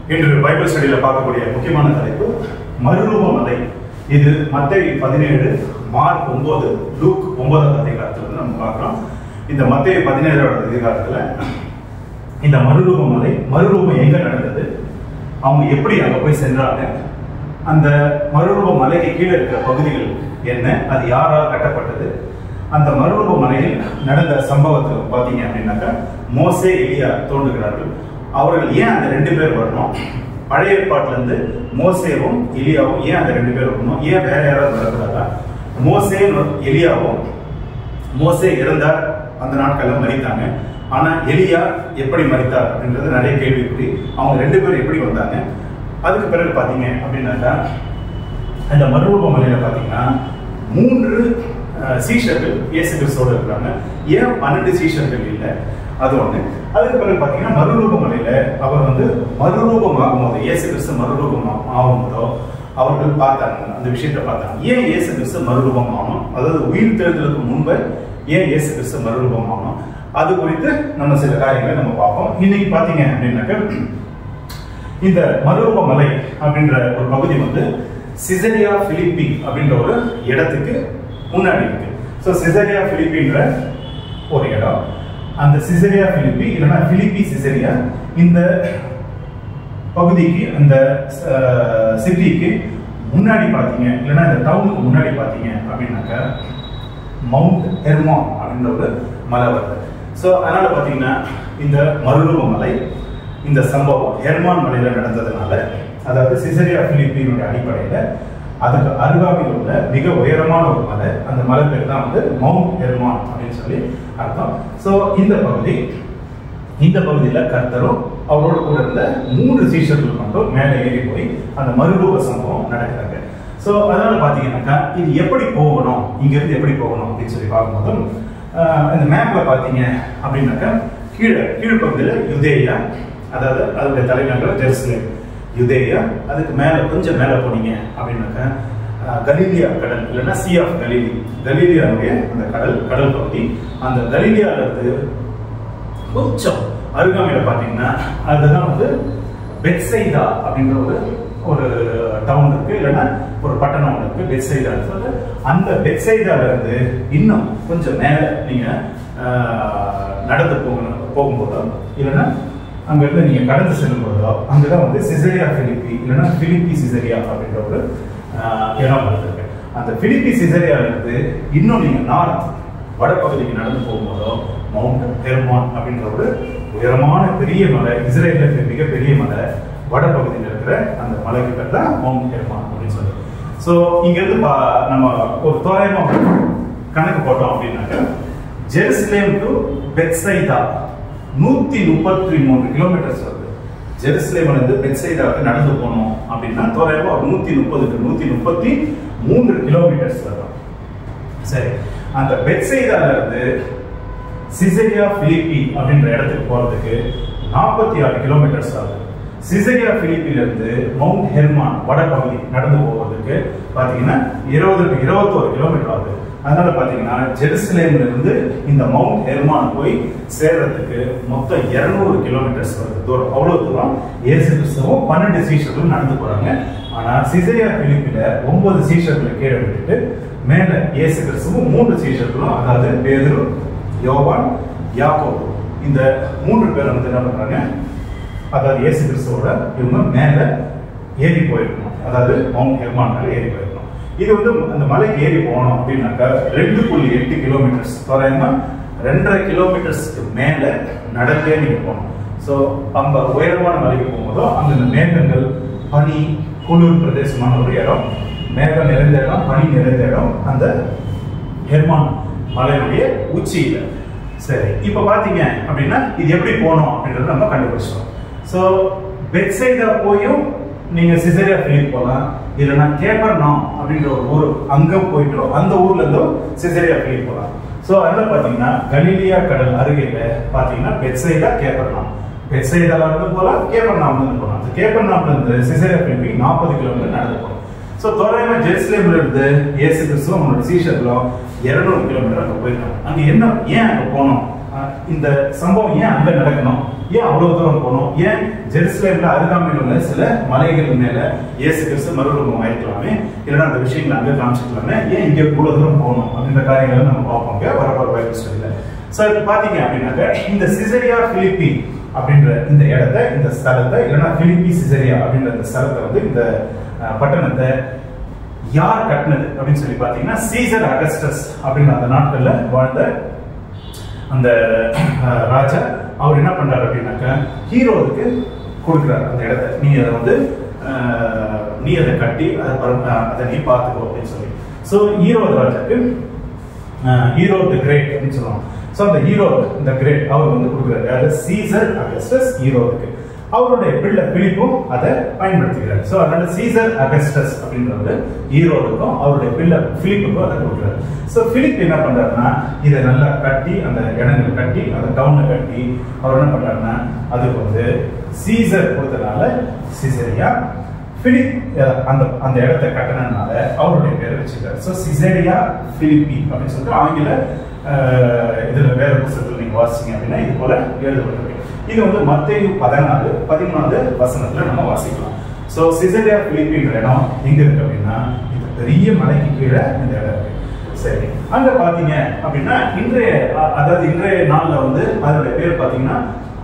இன்று பைபிள் ஸ்டடியில பார்க்கக்கூடிய முக்கியமான தலைப்பு மறுரூப மலை இது மத்தேயு பதினேழு மார்க் ஒன்பது லூக் ஒன்பதாவது அதிகாரத்துல இருந்து நம்ம பார்க்கிறோம் இந்த மத்தேயு பதினேழாவது அதிகாரத்துல இந்த மறுரூப மலை மறுரூபம் எங்க நடந்தது அவங்க எப்படி அங்க போய் சென்றாங்க அந்த மறுரூப மலைக்கு கீழே இருக்கிற பகுதிகள் என்ன அது யாரால் கட்டப்பட்டது அந்த மறுரூப மலையில் நடந்த சம்பவத்தில் பார்த்தீங்க அப்படின்னாக்கா மோசே எலியா தோன்றுகிறார்கள் அவர்கள் ஏன் அந்த ரெண்டு பேர் வரணும் பழைய ஏற்பாட்டுல இருந்து மோசேவும் எலியாவும் ஏன் அந்த ரெண்டு பேர் வரணும் ஏன் வேற யாராவது வரக்கூடாதா மோசே எலியாவும் மோசே இறந்தார் அந்த நாட்கள்ல மறித்தாங்க ஆனா எலியா எப்படி மறித்தார் அப்படின்றது நிறைய கேள்விக்குறி அவங்க ரெண்டு பேரும் எப்படி வந்தாங்க அதுக்கு பிறகு பாத்தீங்க அப்படின்னாக்கா அந்த மறுரூப மலையில பாத்தீங்கன்னா மூன்று அஹ், சீஷர்கள் இயேசு கிறிஸ்துவோட இருக்கிறாங்க ஏன் பன்னெண்டு சீஷர்கள் இல்லை அது ஒண்ணு அதுக்கு பிறகு பாத்தீங்கன்னா மறுரூப மலையில அவர் வந்து மறுரூபம் ஆகும்போது இயேசு கிறிஸ்து மறுரூபம் ஆ- ஆகும்போதோ அவர்கள் பார்த்தாங்க அந்த விஷயத்தை பார்த்தாங்க ஏன் இயேசு கிறிஸ்து மறுரூபம் ஆகணும் அதாவது உயிர் தெழுதலுக்கு முன்பு ஏன் இயேசு கிறிஸ்து மறுரூபம் ஆகணும் அது குறித்து நம்ம சில காரியங்களை நம்ம பார்ப்போம் இன்னைக்கு பாத்தீங்க அப்படின்னாக்க இந்த மறுரூப மலை அப்படின்ற ஒரு பகுதி வந்து சிசரியா பிலிப்பி அப்படின்ற ஒரு இடத்துக்கு முன்னாடி இருக்கு ஸோ சிசரியா பிலிப்பின்ற ஒரு இடம் அந்த சிசரியா பிலிப்பி இல்லைன்னா பிலிப்பி சிசரியா இந்த பகுதிக்கு அந்த சிட்டிக்கு முன்னாடி பார்த்தீங்க இல்லைன்னா இந்த டவுனுக்கு முன்னாடி பார்த்தீங்க அப்படின்னாக்கா மவுண்ட் ஹெர்மான் அப்படின்ற ஒரு மலை வருது ஸோ அதனால பார்த்தீங்கன்னா இந்த மறுரூப மலை இந்த சம்பவம் ஹெர்மான் மலையில நடந்ததுனால அதாவது சிசரியா பிலிப்பினுடைய அடிப்படையில் அதுக்கு அருகாமையில் உள்ள மிக உயரமான ஒரு மலை அந்த மலை பேர் தான் வந்து மவுண்ட் ஹெர்மான் அப்படின்னு சொல்லி அர்த்தம் ஸோ இந்த பகுதி இந்த பகுதியில் கர்த்தரும் அவரோட கூட இருந்த மூன்று சீஷர்கள் மட்டும் மேலே ஏறி போய் அந்த மறுரூப சம்பவம் நடக்கிறாங்க ஸோ அதனால பார்த்தீங்கன்னாக்கா இது எப்படி போகணும் இங்கிருந்து எப்படி போகணும் அப்படின்னு சொல்லி பார்க்கும்போது ஆஹ், இந்த மேப்ல பார்த்தீங்க அப்படின்னாக்கா கீழே கீழ்ப்பகுதியில் யுதேயா அதாவது அதோடைய தலைநகர் ஜெருசலேம் யுதேயா அதுக்கு மேலே கொஞ்சம் மேலே போனீங்க அப்படின்னாக்கா ஆஹ், கலீலியா கடல் இல்லைன்னா சி ஆஃப் கலீலி கலீலியாவுடைய அந்த கடல் கடல் பகுதி அந்த கலீலியால இருந்து கொஞ்சம் அருகாமையில பாத்தீங்கன்னா அதுதான் வந்து பெட்சைதா அப்படின்ற ஒரு ஒரு டவுன் இருக்கு இல்லைன்னா ஒரு பட்டணம் ஒன்று இருக்கு பெட்சைதா சொல்லிட்டு அந்த பெட்சைதால இருந்து இன்னும் கொஞ்சம் மேல நீங்க ஆஹ், நடந்து போகணும் போகும்போதோ இல்லைன்னா அங்க இருந்து நீங்க கடந்து செல்லும் போதோ அங்கதான் வந்து சிசரியா பிலிப்பி இல்லைன்னா பிலிப்பி சிசரியா அப்படின்ற ஒரு ஆஹ், இடம் இருக்கு அந்த பிலிப்பி சிசரியால இருந்து இன்னும் நீங்க நார்த் வடபகுதிக்கு நடந்து போகும்போதோ மவுண்ட் ஹெர்மான் அப்படின்ற ஒரு உயரமான பெரிய மலை இஸ்ரேல்ல இருக்கிற மிகப்பெரிய மலை வடபகுதியில் இருக்கிற அந்த மலைக்கு பேர் தான் மவுண்ட் ஹெர்மான் அப்படின்னு சொல்லுவோம் ஸோ இங்கிருந்து பா- நம்ம ஒரு தோராயமா ஒரு கணக்கு போட்டோம் அப்படின்னாக்க ஜெருசலேம் டு பெட்சைதா நூத்தி முப்பத்தி மூணு கிலோமீட்டர்ஸ் வருது ஜெருசலேம்ல இருந்து பெட்சைதாவுக்கு நடந்து போனோம் அப்படின்னா தோராயமா ஒரு நூத்தி முப்பது டு நூத்தி முப்பத்தி மூன்று கிலோமீட்டர்ஸ் வரும் சரி அந்த பெட்சைதால இருந்து சிசரியா பிலிப்பி அப்படின்ற இடத்துக்கு போறதுக்கு நாற்பத்தி ஆறு கிலோமீட்டர்ஸ் ஆகுது சிசரியா பிலிப்பில இருந்து மவுண்ட் ஹெர்மான் வடபகுதி நடந்து போவதற்கு பாத்தீங்கன்னா இருபது டு இருபத்தோரு கிலோமீட்டர் ஆகுது அதனால பாத்தீங்கன்னா ஜெருசலேம்ல இருந்து இந்த மவுண்ட் ஹெர்மான் போய் சேர்றதுக்கு மொத்தம் 200 கிலோமீட்டர்ஸ் வருது தூரம் அவ்வளவு தூரம் இயேசு கிறிஸ்துவும் பன்னெண்டு சீஷர்களும் நடந்து போறாங்க ஆனா சிசரியா பிலிப்பில ஒன்பது சீஷர்களை கீழே விட்டுட்டு மேல இயேசு கிறிஸ்துவும் மூன்று சீஷர்களும் அதாவது பேதுரு யோவான் யாக்கோபு இந்த மூன்று பேர் வந்து என்ன பண்றாங்க அதாவது இயேசு கிறிஸ்துவோட இவங்க மேல ஏறி போயிருக்கணும் அதாவது மவுண்ட் ஹெர்மான் மேல ஏறி போயிருக்கணும் இது வந்து அந்த மலைக்கு ஏறி போகணும் அப்படின்னாக்கா ரெண்டு புள்ளி எட்டு கிலோமீட்டர்ஸ் தோராயமா ரெண்டரை கிலோமீட்டர்ஸ்க்கு மேல நடந்தே நீங்க போகணும் ஸோ அந்த உயரமான மலைக்கு போகும்போதோ அங்க இந்த மேகங்கள் பனி குளிர் பிரதேசமான ஒரு இடம் மேகம் நிறைந்த இடம் பனி நிறைந்த இடம் அந்த ஹெர்மான் மலையினுடைய உச்சியில சரி இப்போ பாத்தீங்க அப்படின்னா இது எப்படி போகணும் அப்படின்றத நம்ம கண்டுபிடிச்சோம் ஸோ பெட்சைடா போயும் நீங்க சிசரியா பிலிப் போகலாம் இல்லைன்னா கேப்பர்நாம் அப்படின்ற ஒரு ஊர் அங்க போயிட்டு அந்த ஊர்ல இருந்தும் சிசரியா பிலிப் போகலாம் ஸோ அதில் பார்த்தீங்கன்னா கலீலியா கடல் அருகில பார்த்தீங்கன்னா பெட்சைடா கேப்பர்நாம் பெட்சைடால இருந்து போகலாம் கேப்பர்நாம்ல இருந்து போகலாம் அந்த கேப்பர்நாம்ல இருந்து சிசரியா பிலிப்பி நாற்பது கிலோமீட்டர் நடந்து போகலாம் ஸோ தோராயமா ஜெருசலேம்ல இருந்து இயேசு கிறிஸ்துவும் அவனோட சீஷர்களும் இருநூறு கிலோமீட்டர் அங்க போயிருக்காங்க அங்க என்ன ஏன் அங்க போனோம் அஹ் இந்த சம்பவம் ஏன் அங்க நடக்கணும் ஏன் அவ்வளவு தூரம் போகணும் ஏன் ஜெருசலேம்ல அருகாமையில் உள்ள சில மலைகள் மேல இயேசு கிறிஸ்து மறுரூபம் ஆயிருக்கலாமே இல்லைன்னா அந்த விஷயங்களை அங்கே காமிச்சிக்கலாமே ஏன் இங்க இவ்வளவு தூரம் போகணும் அப்படின்ற காரியங்களை நம்ம பார்ப்போங்க வரப்போற பைபிள் ஸ்டடியில ஸோ இப்போ பாத்தீங்க அப்படின்னாக்க இந்த சிசரியா பிலிப்பி அப்படின்ற இந்த இடத்த இந்த ஸ்தலத்தை இல்லைன்னா பிலிப்பி சிசரியா அப்படின்ற இந்த ஸ்தலத்தை வந்து இந்த அஹ், பட்டணத்தை யார் கட்டினது அப்படின்னு சொல்லி பாத்தீங்கன்னா சீசர் அகஸ்டஸ் அப்படின்னு அந்த நாட்கள்ல வாழ்ந்த அந்த அஹ், ராஜா அவர் என்ன பண்றாரு அப்படின்னாக்கா ஹீரோவுக்கு கொடுக்குறாரு அந்த இடத்த நீ அதை வந்து அஹ், நீ அதை கட்டி அதை பரம்- அஹ், அதை நீ பார்த்துக்கோ அப்படின்னு சொல்லி ஸோ ஈரோடு ராஜாக்கு ஹீரோ தி கிரேட் அப்படின்னு சொல்லுவாங்க ஸோ அந்த ஹீரோ த கிரேட் அவர் வந்து கொடுக்குறாரு யாரு சீசர் அகஸ்டஸ் ஹீரோவுக்கு அவருடைய பிள்ளை பிலிப்பும் அதை பயன்படுத்துகிறார் ஸோ அதனால சீசர் அகஸ்டஸ் அப்படின்றவர் ஈரோடுக்கும் அவருடைய பிள்ளை பிலிப்புக்கும் அதை கொடுக்குறாரு ஸோ பிலிப் என்ன பண்றாருன்னா இதை நல்லா கட்டி அந்த இடங்களை கட்டி அந்த டவுனை கட்டி அவர் என்ன பண்றாருன்னா அதுக்கு வந்து சீசர் கொடுத்தனால சீசரியா பிலிப் அஹ், அந்த அந்த இடத்தை கட்டினதுனால அவருடைய பேரை வச்சிருக்காரு ஸோ சிசேரியா பிலிப்பி அப்படின்னு சொல்லிட்டு ஆங்கில அஹ், இதுல வேற புத்தகத்தில் நீங்க வாசிங்க அப்படின்னா இது போல எழுதப்பட்டிருக்கு இது வந்து மத்தேயு பதினாலு பதிமூணாவது வசனத்துல நம்ம வாசிக்கலாம் ஸோ சிசேரியா பிலிப்பின்ற இடம் எங்க இருக்கு அப்படின்னா இது பெரிய மலைக்கு கீழே இந்த இடம் இருக்கு சரி அங்க பாத்தீங்க அப்படின்னா இன்றைய அ- அதாவது இன்றைய நாள்ல வந்து அதோட பேர் பாத்தீங்கன்னா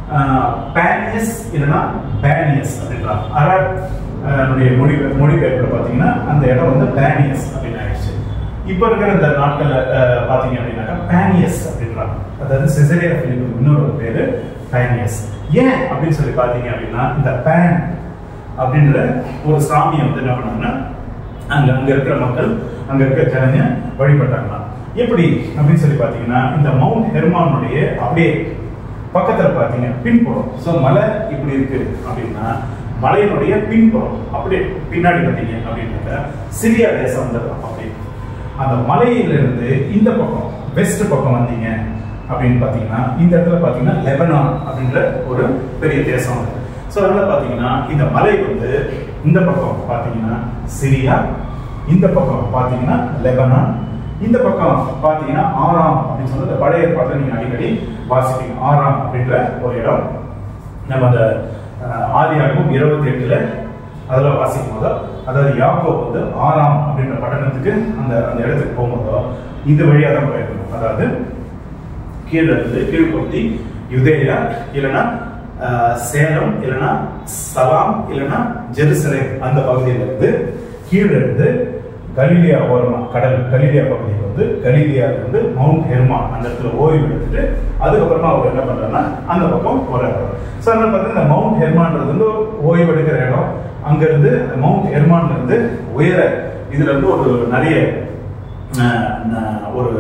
பேனியஸ் இல்லைன்னா பேனியஸ் அப்படின்றாங்க அராப் அஹ், னுடைய மொழி மொழிபெயர்ப்புல பாத்தீங்கன்னா அந்த இடம் வந்து பேனியஸ் அப்படின்னு ஆயிடுச்சு இப்ப இருக்கிற இந்த நாட்கள்ல அஹ், பாத்தீங்க அப்படின்னாக்கா பேனியஸ் அப்படின்றாங்க அதாவது சிசரியா பிலிப்பு இன்னொரு பேரு பேனியஸ் ஏன் அப்படின்னு சொல்லி பாத்தீங்க அப்படின்னா இந்த பேன் அப்படின்ற ஒரு சாமியை வந்து என்ன பண்ணாங்கன்னா அங்க அங்க இருக்கிற மக்கள் அங்க இருக்கிற ஜனங்க வழிபட்டாங்க எப்படி அப்படின்னு சொல்லி பாத்தீங்கன்னா இந்த மவுண்ட் ஹெர்மானுடைய அப்படியே பக்கத்துல பாத்தீங்க பின்புறம் சோ மலை இப்படி இருக்கு அப்படின்னா மலையினுடைய பின்புறம் அப்படியே பின்னாடி பார்த்தீங்க அப்படின்னாக்க சிரியா தேசம் வந்துடலாம் அப்படி அந்த மலையிலிருந்து இந்த பக்கம் வெஸ்ட் பக்கம் வந்தீங்க அப்படின்னு பார்த்தீங்கன்னா இந்த இடத்துல பார்த்தீங்கன்னா லெபனான் அப்படின்ற ஒரு பெரிய தேசம் இருக்கு ஸோ அதில் பார்த்தீங்கன்னா இந்த மலை வந்து இந்த பக்கம் பார்த்தீங்கன்னா சிரியா இந்த பக்கம் பார்த்தீங்கன்னா லெபனான் இந்த பக்கம் பார்த்தீங்கன்னா ஆறாம் அப்படின்னு சொல்லி இந்த பழைய ஏற்பாட்டில் நீங்கள் அடிக்கடி வாசிப்பீங்க ஆறாம் அப்படின்ற ஒரு இடம் நம்ம அந்த அஹ், ஆதியாகமம் இருபத்தி எட்டுல அதில் வாசிக்கும் போதோ அதாவது யாக்கோ வந்து ஆறாம் அப்படின்ற பட்டணத்துக்கு அந்த அந்த இடத்துக்கு போகும்போதோ இந்த வழியாக தான் போயிருக்கணும் அதாவது கீழே இருந்து கீழ்பகுதி யுதேயா இல்லைன்னா அஹ், சேலம் இல்லைன்னா சலாம் இல்லைன்னா ஜெருசலேம் அந்த பகுதியில இருந்து கீழே இருந்து கலீலியா ஓரமா கடல் கலீலியா பகுதிக்கு வந்து கலீலியால இருந்து மவுண்ட் ஹெர்மான் அந்த இடத்துல ஓய்வு எடுத்துட்டு அதுக்கப்புறமா அவர் என்ன பண்றாருன்னா அந்த பக்கம் போறாரு ஸோ அதனால பார்த்தீங்கன்னா இந்த மவுண்ட் ஹெர்மான்றது வந்து ஓய்வு எடுக்கிற இடம் அங்கிருந்து அந்த மவுண்ட் ஹெர்மான்ல இருந்து உயர இதுல இருந்து ஒரு நிறைய அஹ், ந- ஒரு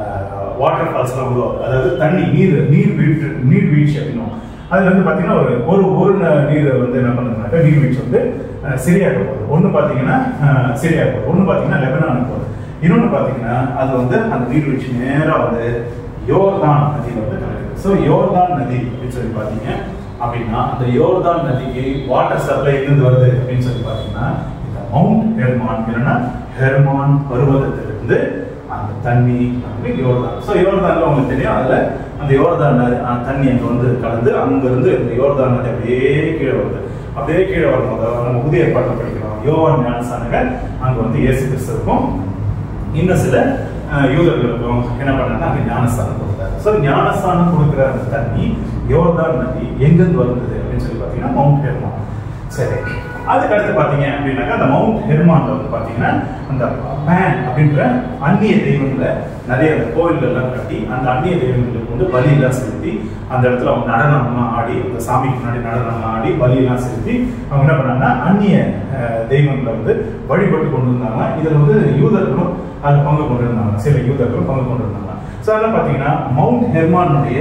வாட்டர் ஃபால்ஸ்லாம் உருவாகும் அதாவது தண்ணி நீர் நீர் வீழ்ச்சி நீர் வீழ்ச்சி அப்படின்னும் அதுல வந்து பாத்தீங்கன்னா ஒரு ஒரு ஒரு ந- நீர் வந்து என்ன பண்ணுறதுனாக்கா நீர்வீழ்ச்சி வந்து அஹ், சிரியாவுக்கு போகுது ஒன்று பார்த்தீங்கன்னா அஹ், சிரியாவுக்கு போகுது ஒன்று பார்த்தீங்கன்னா லெபனானுக்கு போகுது இன்னொன்று பார்த்தீங்கன்னா அது வந்து அந்த நீர்வீழ்ச்சி நேராக வந்து யோர்தான் நதியில் வந்து கலக்குது ஸோ யோர்தான் நதி அப்படின்னு சொல்லி பார்த்தீங்க அப்படின்னா அந்த யோர்தான் நதிக்கு வாட்டர் சப்ளை எங்கிருந்து வருது அப்படின்னு சொல்லி பார்த்தீங்கன்னா இந்த மவுண்ட் ஹெர்மான் இல்லைன்னா ஹெர்மான் பருவதத்திலிருந்து அந்த தண்ணி வந்து யோர்தான் ஸோ யோர்தான்ல உங்களுக்கு தெரியும் அதில் அந்த யோர்தான் நதி- அந்த தண்ணி அங்கே வந்து கலந்து அங்கிருந்து இந்த யோர்தான் நதி அப்படியே கீழே வருது அப்படியே கீழே வரும்போது நம்ம புதிய ஏற்பாட்டில் படிக்கிறோம் யோவான் ஞானசானகர் அங்கே வந்து இயேசு கிறிஸ்துவுக்கும் இன்னும் சில அஹ், யூதர்களுக்கும் என்ன பண்ணாங்கன்னா அங்கே ஞானஸ்தானம் கொடுத்தாரு ஸோ ஞானஸ்தானம் கொடுக்குற அந்த தண்ணி யோர்தான் நதி எங்கிருந்து வந்தது அப்படின்னு சொல்லி பார்த்தீங்கன்னா மவுண்ட் ஹெர்மான் சரி அதுக்கு அடுத்து பார்த்தீங்க அப்படின்னாக்கா அந்த மவுண்ட் ஹெர்மான்ல வந்து பார்த்தீங்கன்னா அந்த பேன் அப்படின்ற அந்நிய தெய்வங்களை நிறைய அந்த கோயில்கள் எல்லாம் கட்டி அந்த அந்நிய தெய்வங்களுக்கு வந்து பலியெல்லாம் செலுத்தி அந்த இடத்துல அவங்க நடனம்லாம் ஆடி அந்த சாமிக்கு முன்னாடி நடனம்லாம் ஆடி பலியெல்லாம் செலுத்தி அவங்க என்ன பண்ணாங்கன்னா அந்நிய அஹ், தெய்வங்களை வந்து வழிபட்டு கொண்டு இருந்தாங்க இதில் வந்து யூதர்களும் அதில் பங்கு கொண்டு இருந்தாங்க சில யூதர்களும் பங்கு கொண்டு இருந்தாங்க ஸோ அதெல்லாம் பார்த்தீங்கன்னா மவுண்ட் ஹெர்மானுடைய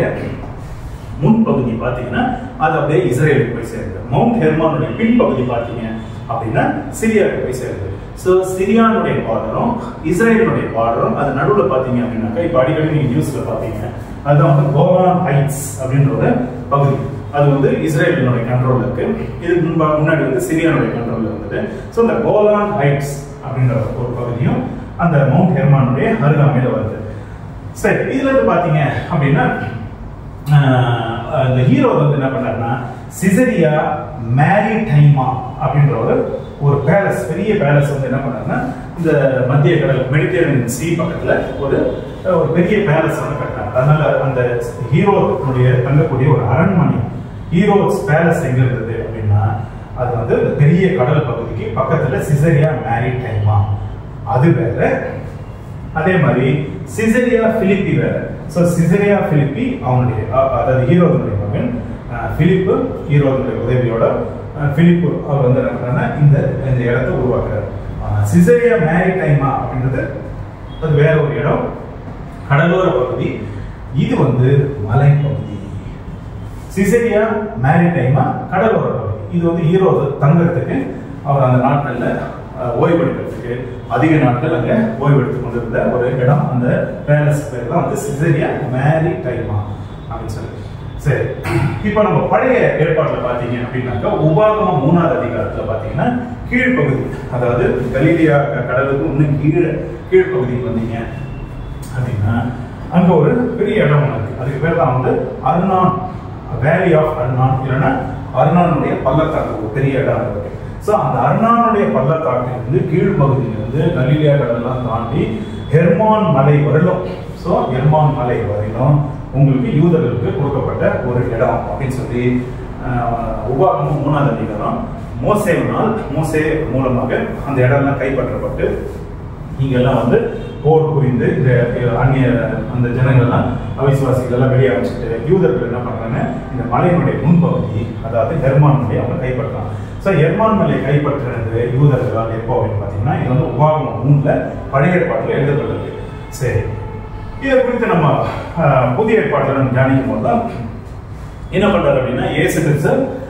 முன்பகுதி பார்த்தீங்கன்னா அது அப்படியே இஸ்ரேலுக்கு போய் சேருது மவுண்ட் ஹெர்மானுடைய பின்பகுதி பார்த்தீங்க அப்படின்னா சிரியாவுக்கு போய் சேருது ஸோ சிரியானுடைய பார்டரும் இஸ்ரேலுடைய பார்டரும் அது நடுவில் பார்த்தீங்க அப்படின்னாக்கா இப்போ அடிக்கடி நீங்கள் நியூஸ்ல பார்த்தீங்க அதுதான் வந்து கோலான் ஹைட்ஸ் அப்படின்ற ஒரு பகுதி அது வந்து இஸ்ரேலினுடைய கண்ட்ரோல்ல இருக்கு இதுக்கு முன்பா முன்னாடி வந்து சிரியானுடைய கண்ட்ரோல்ல இருந்தது ஸோ இந்த கோலான் ஹைட்ஸ் அப்படின்ற ஒரு பகுதியும் அந்த மவுண்ட் ஹெர்மானுடைய அருகாமையில் வருது சரி இதுல இருந்து பாத்தீங்க அப்படின்னா ஆஹ், இந்த ஹீரோ வந்து என்ன பண்ணாருன்னா சிசரியா மேரிடைமா அப்படின்ற ஒரு ஒரு பேலஸ் பெரிய பேலஸ் வந்து என்ன பண்ணாருன்னா இந்த மத்திய கடல் மெடிட்டரேனியன் சி பக்கத்துல ஒரு ஒரு பெரிய பேலஸ் வந்து கட்டினாங்க அதனால அந்த ஹீரோனுடைய தங்கக்கூடிய ஒரு அரண்மனை ஹீரோஸ் பேலஸ் எங்க இருந்தது அப்படின்னா அது வந்து இந்த பெரிய கடல் பகுதிக்கு பக்கத்துல சிசரியா மேரிடைமா அது வேற அதே மாதிரி சிசரியா பிலிப்பி வேற ஸோ சிசரியா பிலிப்பி அவனுடைய அ- அதாவது ஹீரோனுடைய மகன் அஹ், பிலிப்பு ஹீரோனுடைய உதவியோட அஹ், பிலிப்பு அவர் வந்து என்ன பண்றாருன்னா இந்த இந்த இடத்தை உருவாக்குறாரு ஆனா, சிசரியா மேரிடைமா அப்படின்றது அது வேற ஒரு இடம் கடலோர பகுதி இது வந்து மலைப்பகுதி சிசரியா மேரிடைமா கடலோர பகுதி இது வந்து ஹீரோ தங்கறதுக்கு அவர் அந்த நாட்கள்ல அஹ், ஓய்வெடுக்கிறதுக்கு அதிக நாட்கள் அங்க ஓய்வெடுத்து கொண்டிருந்த ஒரு இடம் அந்த பேலஸ் பேர் தான் வந்து சிசரியா மேரிடைமா அப்படின்னு சொல்லி சரி இப்போ நம்ம பழைய ஏற்பாட்டுல பாத்தீங்க அப்படின்னாக்கா உபாகமம் மூணாவது அதிகாரத்துல பாத்தீங்கன்னா கீழ்ப்பகுதி அதாவது கலீலியா க- கடலுக்கு இன்னும் கீழே கீழ்ப்பகுதிக்கு வந்தீங்க அப்படின்னா அங்க ஒரு பெரிய இடம் ஒண்ணு இருக்கு அதுக்கு பேர் தான் வந்து அருணான் வேலி ஆஃப் அருணான் இல்லைன்னா அருணானுடைய பள்ளத்தாக்கு ஒரு பெரிய இடம் அங்க இருக்கு ஸோ அந்த அருணானுடைய பள்ளத்தாக்கிலிருந்து கீழ்ப்பகுதியிலிருந்து கலீலியா கடலாம் தாண்டி ஹெர்மான் மலை வரலும் ஸோ ஹெர்மான் மலை வரையிலும் உங்களுக்கு யூதர்களுக்கு கொடுக்கப்பட்ட ஒரு இடம் அப்படின்னு சொல்லி ஆஹ், உபாகமம் மூணாவது அதிகாரம் மோசேவினால் மோசே மூலமாக அந்த இடம்லாம் கைப்பற்றப்பட்டு இங்கெல்லாம் வந்து போர் புரிந்து இந்த அந்நிய அந்த ஜனங்கள்லாம் அவிசுவாசிகள் எல்லாம் வெளியே அமைச்சிட்டு யூதர்கள் என்ன பண்றாங்க இந்த மலையினுடைய முன்பகுதி அதாவது ஹெர்மான் மலையை அவங்க கைப்பற்றாங்க ஸோ ஹெர்மான் மலையை கைப்பற்றினது யூதர்களால் எப்போ அப்படின்னு பார்த்தீங்கன்னா இது வந்து உபாகமம் மூணுல பழைய ஏற்பாட்டில் எழுதப்பட்டது சரி இதை குறித்து நம்ம ஆஹ், புதிய ஏற்பாட்டில் நம்ம தியானிக்கும் போது தான் என்ன பண்றாரு அப்படின்னா இயேசு கிறிஸ்து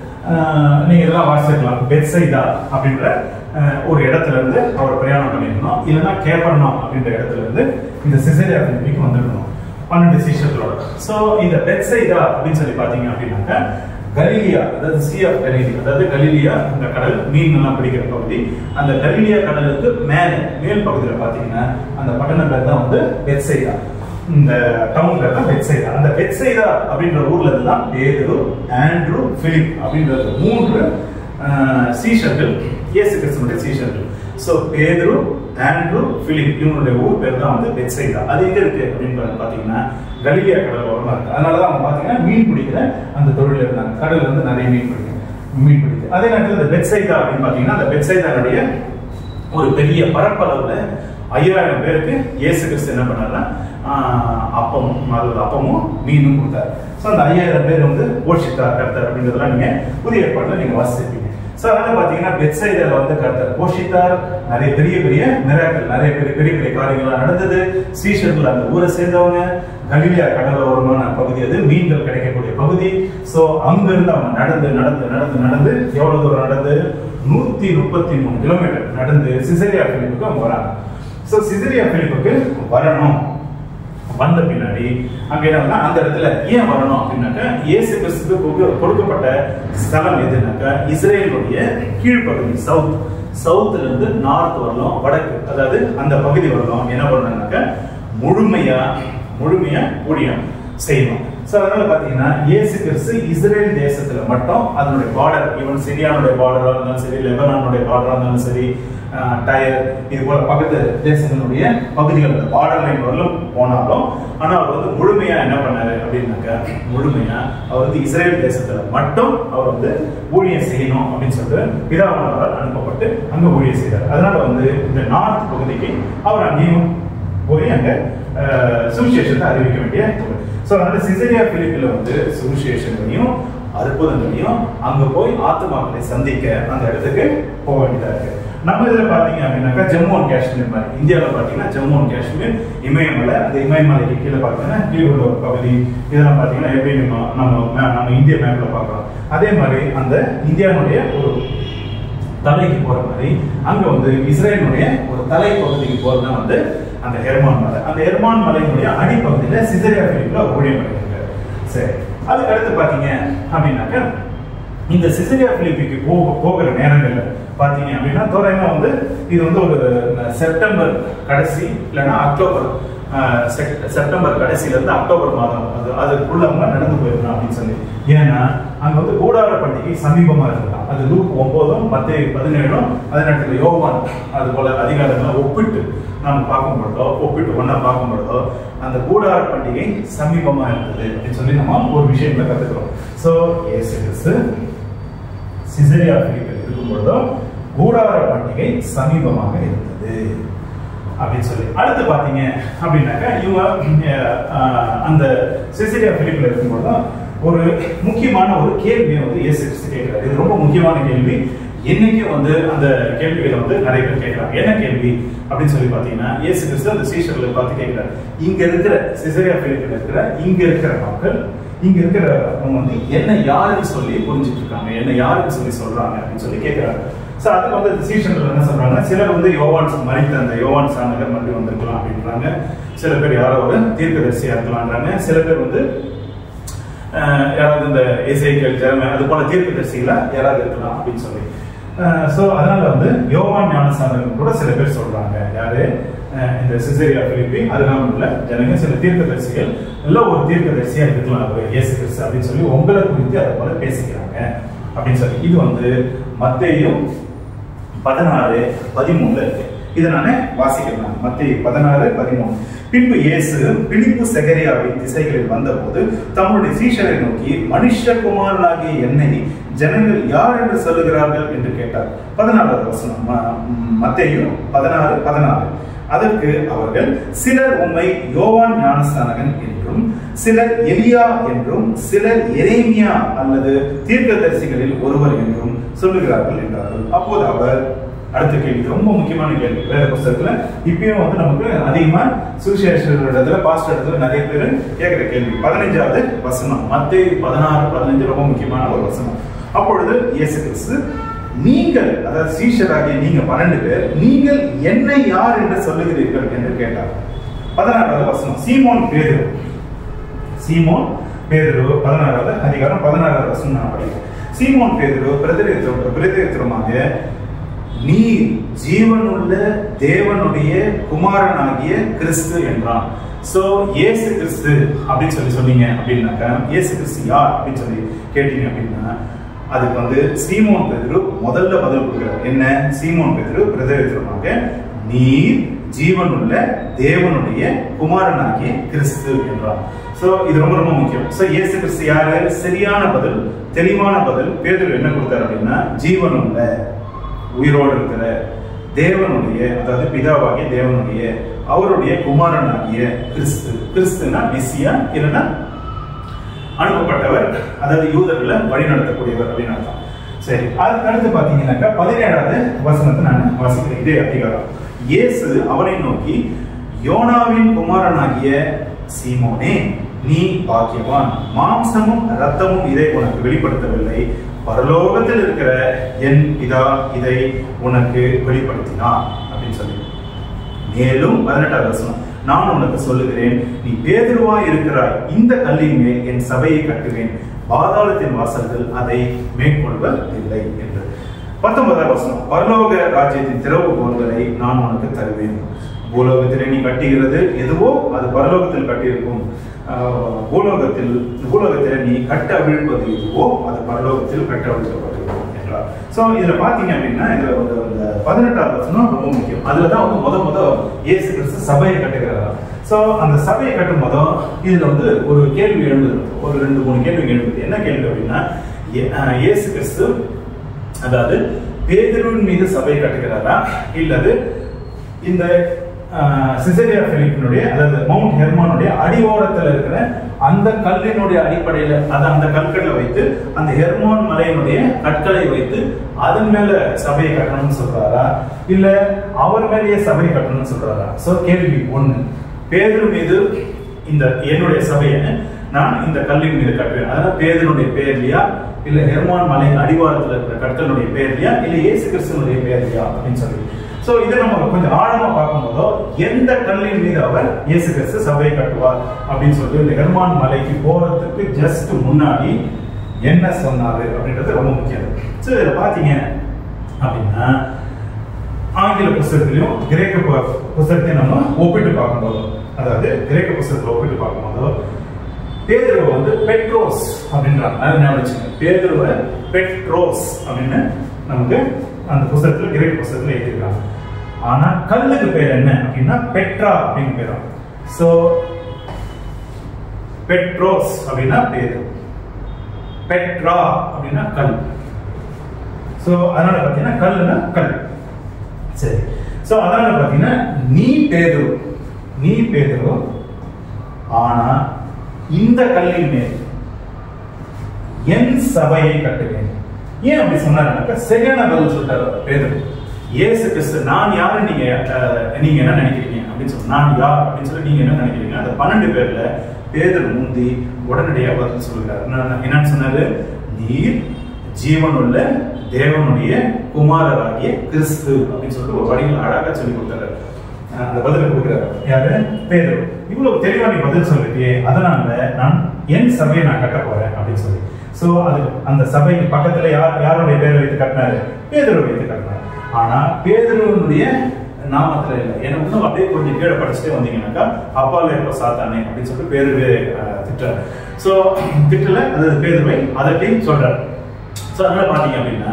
ஆஹ், நீங்க இதெல்லாம் வாசிக்கலாம் பெத்சைதா அப்படின்ற ஆஹ், ஒரு இடத்துல இருந்து அவர் பிரயாணம் பண்ணிருக்கணும் இல்லைன்னா கேப்பர்னாம் அப்படின்ற இடத்துல இருந்து இந்த சிசேரியா பிலிப்பிக்கு வந்திருக்கணும் பன்னெண்டு சீஷர்களோட ஸோ இந்த பெத்சைதா அப்படின்னு சொல்லி பார்த்தீங்க அப்படின்னாக்கா கலீலியா அதாவது சி ஆஃப் கலீலி அதாவது கலீலியா அந்த கடல் மீன் எல்லாம் பிடிக்கிற பகுதி அந்த கலீலியா கடலுக்கு மேலே மேல் பகுதியில் பார்த்தீங்கன்னா அந்த பட்டணம் பேர் தான் வந்து பெத்சைதா இந்த டவுன் பேர் தான் பெட்சைதா அந்த பெட்சைதா அப்படின்ற ஊர்ல இருந்து தான் பேதுரு ஆண்ட்ரூ பிலிப் அப்படின்றது மூன்று ஆஹ், சீஷர்கள் இயேசு கிறிஸ்துவனுடைய சீஷர்கள் ஸோ பேதுரு ஆண்ட்ரூ பிலிப் இவனுடைய ஊர் பேர் தான் வந்து பெட்சைதா அது எங்க இருக்கு அப்படின்னு வந்து பாத்தீங்கன்னா கலிலியா கடல் ஓரமா இருக்கு அதனால தான் அவங்க பாத்தீங்கன்னா மீன் பிடிக்கிற அந்த தொழில் இருந்தாங்க கடல்ல இருந்து நிறைய மீன் பிடிக்கும் மீன் பிடிக்கும் அதே நேரத்தில் இந்த பெட்சைதா அப்படின்னு பாத்தீங்கன்னா அந்த பெட்சைதானுடைய ஒரு பெரிய பரப்பளவுல ஐயாயிரம் பேருக்கு இயேசு கிறிஸ்து என்ன பண்ணாருன்னா ஆஹ், அப்பமும் அதாவது அப்பமும் மீனும் கொடுத்தாரு ஸோ அந்த ஐயாயிரம் பேர் வந்து போஷித்தார் கர்த்தர் அப்படின்றதெல்லாம் நீங்க புதிய ஏற்பாடுல நீங்க வாசிப்பீங்க ஸோ அதனால பாத்தீங்கன்னா பெட்சைதால வந்து கர்த்தர் போஷித்தார் நிறைய பெரிய பெரிய மிராக்கள் நிறைய பெரிய பெரிய பெரிய காரியங்கள்லாம் நடந்தது சீஷர்கள் அந்த ஊரை சேர்ந்தவங்க கலிலியா கடலோரமான பகுதி அது மீன்கள் கிடைக்கக்கூடிய பகுதி ஸோ அங்கிருந்து அவங்க நடந்து நடந்து நடந்து நடந்து எவ்வளவு தூரம் நடந்து நூத்தி முப்பத்தி மூணு கிலோமீட்டர் நடந்து சிசரியா பிலிப்புக்கு அவங்க வராங்க ஸோ சிசரியா பிலிப்புக்கு வரணும் வந்த பின்னாடி அங்க என்னன்னா அந்த இடத்துல ஏன் வரணும் அப்படின்னாக்கா இயேசு கிறிஸ்துக்கு கொடுக்க- கொடுக்கப்பட்ட ஸ்தலம் எதுனாக்கா இஸ்ரேலுடைய கீழ்ப்பகுதி சவுத் சவுத்ல இருந்து நார்த் வரலாம் வடக்கு அதாவது அந்த பகுதி வரலாம் என்ன பண்ணணும்னாக்கா முழுமையா முழுமையா ஊழியம் செய்யணும் ஸோ அதனால பாத்தீங்கன்னா இயேசு கிறிஸ்து இஸ்ரேல் தேசத்துல மட்டும் அதனுடைய பார்டர் ஈவன் சிரியானுடைய பார்டரா இருந்தாலும் சரி லெபனானுடைய பார்டரா இருந்தாலும் சரி ஆஹ், டயர் இது போல பக்கத்து தேசங்களுடைய பகுதிகள் அந்த பார்டர் லைன் வரலும் போனாலும் ஆனா அவர் வந்து முழுமையா என்ன பண்ணாரு அப்படின்னாக்கா முழுமையா அவர் வந்து இஸ்ரேல் தேசத்துல மட்டும் அவர் வந்து ஊழியம் செய்யணும் அப்படின்னு சொல்லிட்டு பிதாவானவரால் அனுப்பப்பட்டு அங்க ஊழியம் செய்தார் அதனால வந்து இந்த நார்த் பகுதிக்கு அவர் அங்கேயும் போய் அங்க அஹ், சுவிசேஷத்தை அறிவிக்க வேண்டிய ஸோ அதனால சிசரியா பிலிப்பில் வந்து சுவிசேஷங்களையும் அற்புதங்களையும் அங்க போய் ஆத்துமாக்களை சந்திக்க அந்த இடத்துக்கு போக வேண்டியதா இருக்கு நம்ம இதுல பாத்தீங்க அப்படின்னாக்கா ஜம்மு அண்ட் காஷ்மீர் மாதிரி இந்தியாவில் பாத்தீங்கன்னா ஜம்மு அண்ட் காஷ்மீர் இமயமலை அந்த இமயமலைக்கு கீழே பார்த்தீங்கன்னா கீழே உள்ள ஒரு பகுதி இதெல்லாம் பாத்தீங்கன்னா எப்படி நம்ம நம்ம map- நம்ம இந்திய மேப்ல பார்க்கலாம் அதே மாதிரி அந்த இந்தியாவுடைய ஒரு தலைக்கு போற மாதிரி அங்க வந்து இஸ்ரேலுடைய ஒரு தலை பகுதிக்கு போறது தான் வந்து அந்த ஹெர்மான் மலை அந்த ஹெர்மான் மலையினுடைய அடிப்பகுதியில சிசரியா பிலிப்ல ஊழியம் பண்ணிருக்காரு சரி அதுக்கு அடுத்து பாத்தீங்க அப்படின்னாக்க இந்த சிசரியா பிலிப்பிக்கு போக போகிற நேரங்கள்ல பாத்தீங்க அப்படின்னா தோராயமா வந்து இது வந்து ஒரு செப்டம்பர் கடைசி இல்லைன்னா அக்டோபர் அஹ், செப்- செப்டம்பர் கடைசில இருந்து அக்டோபர் மாதம் அது அதுக்குள்ள அவங்க நடந்து போயிருக்கலாம் அப்படின்னு சொல்லி ஏன்னா அங்க வந்து கூடார பண்டிகை சமீபமா இருக்கலாம் அது லூக் ஒன்பதும் மத்திய பதினேழும் அதே நேரத்தில் யோவான் அது போல அதிகாரங்களை ஒப்பிட்டு நாம் பார்க்கும் பொழுதோ ஒப்பிட்டு ஒண்ணா பார்க்கும் பொழுதோ அந்த கூடார பண்டிகை சமீபமா இருந்தது அப்படின்னு சொல்லி நம்ம ஒரு விஷயங்களை கத்துக்கிறோம் சோ இயேசு கிறிஸ்து சிசரியா பிலிப்பில் இருக்கும் பொழுதோ கூடார பண்டிகை சமீபமாக இருந்தது அப்படின்னு சொல்லி அடுத்து பாத்தீங்க அப்படின்னாக்கா இவங்க அஹ், அந்த சிசரியா பிலிப்பில் இருக்கும் பொழுதும் ஒரு முக்கியமான ஒரு கேள்வியை வந்து இயேசு கிறிஸ்து கேட்கிறார் இது ரொம்ப முக்கியமான கேள்வி என்னைக்கும் வந்து அந்த கேள்விகளை வந்து நிறைய பேர் கேட்கறாங்க என்ன கேள்வி அப்படின்னு சொல்லி பாத்தீங்கன்னா இயேசு கிறிஸ்து அந்த சீஷர்களை பார்த்து கேட்கிறார் இங்க இருக்கிற சிசரியா பிலிப்பில் இருக்கிற இங்க இருக்கிற மக்கள் இங்க இருக்கிற அவங்க வந்து என்ன யாருன்னு சொல்லி புரிஞ்சுட்டு இருக்காங்க என்ன யாருன்னு சொல்லி சொல்றாங்க அப்படின்னு சொல்லி கேட்கிறாங்க சோ அதுக்கு வந்து அந்த சீஷர்கள் என்ன சொல்றாங்க சிலர் வந்து யோவான் மறித்த அந்த யோவான் சாநகர் மறுபடியும் வந்திருக்கலாம் அப்படின்றாங்க சில பேர் யாரோ ஒரு தீர்க்கதரிசியா இருக்கலாம்ன்றாங்க சில பேர் வந்து அஹ், யாராவது இந்த இசைக்கல் திறமை அது போல தீர்க்கதரிசிகள யாராவது இருக்கலாம் அப்படின்னு சொல்லி சோ அதனால வந்து யோவான் ஞானசானர்கள் கூட சில பேர் சொல்றாங்க யாரு அஹ், இந்த சிசேரியா பிலிப்பி அருகாமல் உள்ள ஜனங்க சில தீர்க்கதரிசிகள் எல்லாம் ஒரு தீர்க்கதரிசியா இருக்கலாம் அவர் இயேசு கிறிஸ்து அப்படின்னு சொல்லி உங்களை குறித்து அதை போல பேசிக்கிறாங்க அப்படின்னு சொல்லி இது வந்து மத்தேயும் பதினாறு பதிமூணுல இருக்கு இதை நானே வாசிக்கிறேன் மத்திய பதினாறு பதிமூணு பின்பு இயேசு பிலிப்பு செகரியாவின் திசைகளில் வந்தபோது தம்முடைய சீஷரை நோக்கி மனுஷகுமாரனாகிய என்னை ஜனங்கள் யார் என்று சொல்லுகிறார்கள் என்று கேட்டார் பதினாறாவது வசனம் ம- மத்தேயு பதினாறு பதினாறு அதற்கு அவர்கள் சிலர் உம்மை யோவான் ஞானஸ்தானகன் என்றும் சிலர் எலியா என்றும் சிலர் எரேமியா அல்லது தீர்க்கதரிசிகளில் ஒருவர் என்றும் சொல்லுகிறார்கள் என்றார்கள் அப்போது அவர் அடுத்த கேள்வி இது ரொம்ப முக்கியமான கேள்வி வேற புஸ்தகத்துல இப்பயும் வந்து நமக்கு அதிகமா சுவிசேஷர் இடத்துல பாஸ்டர் இடத்துல நிறைய பேர் கேட்கிற கேள்வி பதினஞ்சாவது வசனம் மத்தேயு பதினாறு பதினஞ்சு ரொம்ப முக்கியமான ஒரு வசனம் அப்பொழுது இயேசு கிறிஸ்து நீங்கள் அதாவது சீஷராகிய நீங்க பன்னெண்டு பேர் நீங்கள் என்னை யார் என்று சொல்லுகிறீர்கள் என்று கேட்டார் பதினாறாவது வசனம் சீமோன் பேதுரு சீமோன் பேதுரு பதினாறாவது அதிகாரம் பதினாறாவது வசனம் நான் படிக்கிறேன் சீமோன் பேதுரு பிரதிநிதித்துவ பிரதிநிதித்துவமாக நீ ஜீவனுள்ள தேவனுடைய குமாரனாகிய கிறிஸ்து என்றான் சோ இயேசு கிறிஸ்து அப்படின்னு சொல்லி சொன்னீங்க அப்படின்னாக்கா இயேசு கிறிஸ்து யார் அப்படின்னு சொல்லி கேட்டீங்க அப்படின்னா அதுக்கு வந்து சீமோன் பேதுரு முதல்ல பதில் கொடுக்கிறார் என்ன சீமோன் பேதுரு பிரதிநிதித்துவமாக நீர் ஜீவனுள்ள தேவனுடைய குமாரனாகிய கிறிஸ்து என்றார் சோ இது ரொம்ப ரொம்ப முக்கியம் சோ இயேசு கிறிஸ்து யாரு சரியான பதில் தெளிவான பதில் பேதுரு என்ன கொடுத்தாரு அப்படின்னா ஜீவனுள்ள உயிரோடு இருக்கிற தேவனுடைய அதாவது பிதாவாகிய தேவனுடைய அவருடைய குமாரனாகிய கிறிஸ்து கிறிஸ்துனா மெஸ்ஸியா இல்லைன்னா அனுப்பப்பட்டவர் அதாவது யூதர்களை வழி நடத்தக்கூடியவர் அப்படின்னு அர்த்தம் சரி அதுக்கு அடுத்து பாத்தீங்கன்னாக்கா பதினேழாவது வசனத்தை நான் வாசிக்கிறேன் இதே அதிகாரம் இயேசு அவனை நோக்கி யோனாவின் குமாரனாகிய சீமோனே நீ பாக்கியவான் மாம்சமும் ரத்தமும் இதை உனக்கு வெளிப்படுத்தவில்லை பரலோகத்தில் இருக்கிற என் பிதா இதை உனக்கு வெளிப்படுத்தினார் அப்படின்னு சொல்லி மேலும் பதினெட்டாவது வசனம் நான் உனக்கு சொல்லுகிறேன் நீ பேதுருவா இருக்கிறாய் இந்த கல்லின் மேல் என் சபையை கட்டுவேன் பாதாளத்தின் வாசல்கள் அதை மேற்கொள்வதில்லை என்று பத்தொன்பதாம் வசனம் பரலோக ராஜ்யத்தின் திறவுகோல்களை நான் உனக்கு தருவேன் பூலோகத்திலே நீ கட்டுகிறது எதுவோ அது பரலோகத்தில் கட்டியிருக்கும் ஆஹ், பூலோகத்தில் பூலோகத்திலே நீ கட்ட அவிழ்ப்பது எதுவோ அது பரலோகத்தில் கட்ட அவிழ்க்கப்பட்டிருக்கும் என்றார் சோ இதுல பாத்தீங்க அப்படின்னா இதுல வந்து அந்த பதினெட்டாவது வசனம் ரொம்ப முக்கியம் அதுல தான் வந்து முத முத இயேசு கிறிஸ்து சபையை கட்டுகிறாரா சோ அந்த சபையை கட்டும் போதும் இதுல வந்து ஒரு கேள்வி எழுந்தது ஒரு ரெண்டு மூணு கேள்வி எழுந்தது என்ன கேள்வி அப்படின்னா இயே- ஆஹ், இயேசு கிறிஸ்து அதாவது பேதுருவின் மீது சபை கட்டுகிறாரா இல்லது இந்த சிசரியா பிலிப்பினுடைய அதாவது மவுண்ட் ஹெர்மானுடைய அடிவாரத்தில் இருக்கிற அந்த கல்லினுடைய அடிப்படையில அதை அந்த கற்களை வைத்து அந்த ஹெர்மான் மலையினுடைய கற்களை வைத்து அதன் மேல சபையை கட்டணும்னு சொல்றாரா இல்ல அவர் மேலேயே சபை கட்டணும்னு சொல்றாரா சோ கேள்வி ஒண்ணு பேதுரு மீது இந்த என்னுடைய சபையை நான் இந்த கல்லின் மீது கட்டுவேன் அதாவது பேதனுடைய பேர்லையா இல்ல ஹெர்மான் மலையின் அடிவாரத்தில் இருக்கிற கற்களுடைய பேர்லையா இல்ல இயேசு கிறிஸ்துவனுடைய பேர்லையா அப்படின்னு சொல்லி சோ இதை நம்ம கொஞ்சம் ஆழமா பார்க்கும்போதோ எந்த கல்லின் மீது அவர் இயேசு கிறிஸ்து சபையை கட்டுவார் அப்படின்னு சொல்லிட்டு இந்த ஹெர்மான் மலைக்கு போறதுக்கு ஜஸ்ட் முன்னாடி என்ன சொன்னாரு அப்படின்றது ரொம்ப முக்கியம் சோ இதுல பாத்தீங்க அப்படின்னா ஆங்கில புஸ்தகத்திலையும் கிரேக்க பு- புஸ்தகத்தையும் நம்ம ஒப்பிட்டு பார்க்கும்போது அதாவது கிரேக்க புஸ்தகத்தை ஒப்பிட்டு பார்க்கும்போது பேதுருவை வந்து பெட்ரோஸ் அப்படின்றாங்க அதை ஞாபகம் வச்சுங்க பேதுருவை பெட்ரோஸ் அப்படின்னு நமக்கு அந்த புஸ்தகத்துல கிரேக்க புஸ்தகத்துல எழுதியிருக்காங்க ஆனா கல்லுக்கு பேர் என்ன அப்படின்னா பெட்ரா அப்படின்னு பேரும் சோ பெட்ரோஸ் அப்படின்னா பேரு பெட்ரா அப்படின்னா கல் சோ அதனால பாத்தீங்கன்னா கல்லுனா கல் சரி சோ அதனால பாத்தீங்கன்னா நீ பேதுரு நீ பேதுரு ஆனா இந்த கல்லின் மேல் என் சபையை கட்டுவேன் ஏன் அப்படி சொன்னாருனாக்கா சரியான பதில் சொல்லிட்டாரு பேதுரு இயேசு கிறிஸ்து நான் யாரு நீங்க அஹ், நீங்க என்ன நினைக்கிறீங்க அப்படின்னு சொல்லி நான் யார் அப்படின்னு சொல்லி நீங்க என்ன நினைக்கிறீங்க அந்த பன்னெண்டு பேர்ல பேதர் முந்தி உடனடியா பதில் சொல்கிறார் என்ன- என்னன்னு சொன்னாரு நீர் ஜீவனுள்ள தேவனுடைய குமாரராகிய கிறிஸ்து அப்படின்னு சொல்லிட்டு ஒரு வடிவில் அழகா சொல்லி கொடுத்தாரு அஹ் அந்த பதில கொடுக்குறாரு யாரு பேதர் இவ்வளவு தெளிவா நீ பதில் சொல்லிட்டியே அதனால நான் என் சபையை நான் கட்ட போறேன் அப்படின்னு சொல்லி சோ அது அந்த சபைக்கு பக்கத்துல யார் யாருடைய பேரை வைத்து கட்டினாரு பேதரை வைத்து கட்டினார் ஆனா பேதருடைய நாமத்துல இல்லை ஏன்னா இன்னும் அப்படியே கொஞ்சம் கீழே படிச்சுட்டே வந்தீங்கன்னாக்கா அப்பால எப்ப சாத்தானே அப்படின்னு சொல்லிட்டு பேருவே திட்டுறாரு சோ திட்டல அதாவது பேதுருவை அதட்டையும் சொல்றாரு சோ அதனால பாத்தீங்க அப்படின்னா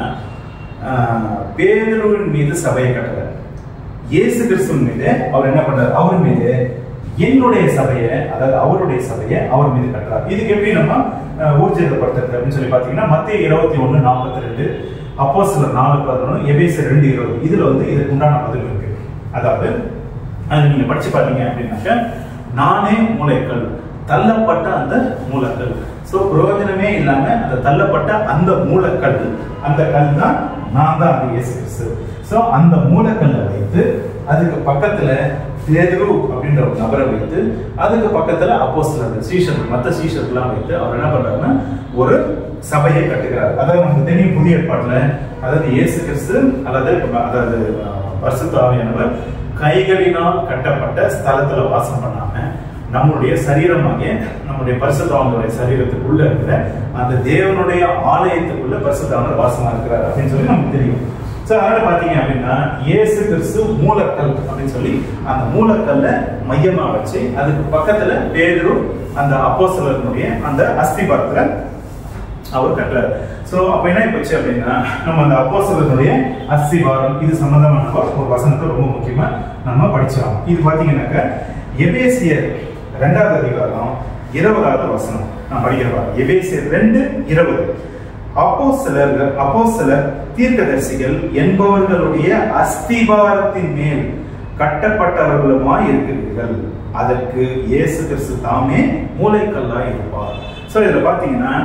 ஆஹ், பேதுருவின் மீது சபையை கட்டுறாரு இயேசு கிறிஸ்துவின் மீது அவர் என்ன பண்றாரு அவர் மீது என்னுடைய சபையை அதாவது அவருடைய சபையை அவர் மீது கட்டுறார் இதுக்கு எப்படி நம்ம அஹ், ஊர்ஜிதப்படுத்துறது அப்படின்னு சொல்லி பாத்தீங்கன்னா மத்திய இருபத்தி ஒண்ணு நாற்பத்தி ரெண்டு அப்போ சில நாலு பதினொன்று எபேசு ரெண்டு இருபது இதுல வந்து இதுக்கு உண்டான பதில் இருக்கு அதாவது அது நீங்க படிச்சு பாத்தீங்க அப்படின்னாக்க நானே மூளைக்கல் தள்ளப்பட்ட அந்த மூலக்கல் சோ பிரயோஜனமே இல்லாம அந்த தள்ளப்பட்ட அந்த மூலக்கல் அந்த கல் தான் நான் தான் அந்த இயேசு கிறிஸ்து சோ அந்த மூலக்கல்லை வைத்து அதுக்கு பக்கத்துல பேதுரு அப்படின்ற ஒரு நபரை வைத்து அதுக்கு பக்கத்துல அப்போஸ்தலர்கள் சீஷர்கள் மத்த சீஷர்கள்லாம் வைத்து அவர் என்ன பண்றாருன்னா ஒரு சபையை கட்டுகிறார் அதாவது நமக்கு தெரியும் புதிய ஏற்பாட்டுல அதாவது இயேசு கிறிஸ்து அல்லது அதாவது அஹ், பரிசுத்த ஆவியானவர் கைகளினால் கட்டப்பட்ட ஸ்தலத்துல வாசம் பண்ணாம நம்முடைய சரீரமாகிய நம்முடைய பரிசுத்தவனுடைய சரீரத்துக்குள்ள இருக்கிற அந்த தேவனுடைய ஆலயத்துக்குள்ள பரிசுத்தவனர் வாசமா இருக்கிறார் அப்படின்னு சொல்லி நமக்கு தெரியும் சோ அதனால பாத்தீங்க அப்படின்னா இயேசு கிறிஸ்து மூலக்கல் அப்படின்னு சொல்லி அந்த மூலக்கல்ல மையமா வச்சு அதுக்கு பக்கத்துல பேதுரு அந்த அப்போஸ்தலர்களுடைய அந்த அஸ்திபாரத்துல அவர் கட்டுறாரு சோ அப்ப என்ன போச்சு அப்படின்னா நம்ம அந்த அப்போஸ்தலர்களுடைய அஸ்திவாரம் இது சம்பந்தமான ஒரு வசனத்தை ரொம்ப முக்கியமா நம்ம படிச்சோம் இது பாத்தீங்கன்னாக்க எபேசியர் ரெண்டாவது அதிகாரம் இருபதாவது வசனம் நான் படிக்கிறேன் எபேசியர் ரெண்டு இருபது அப்போ சிலர் அப்போ சிலர் தீர்க்கதரிசிகள் என்பவர்களுடைய அஸ்திபாரத்தின் மேல் கட்டப்பட்டவர்களுமாய் இருக்கிறீர்கள் அதற்கு இயேசு கிறிஸ்து தாமே மூளைக்கல்லாய் இருப்பார் சோ இதுல பாத்தீங்கன்னா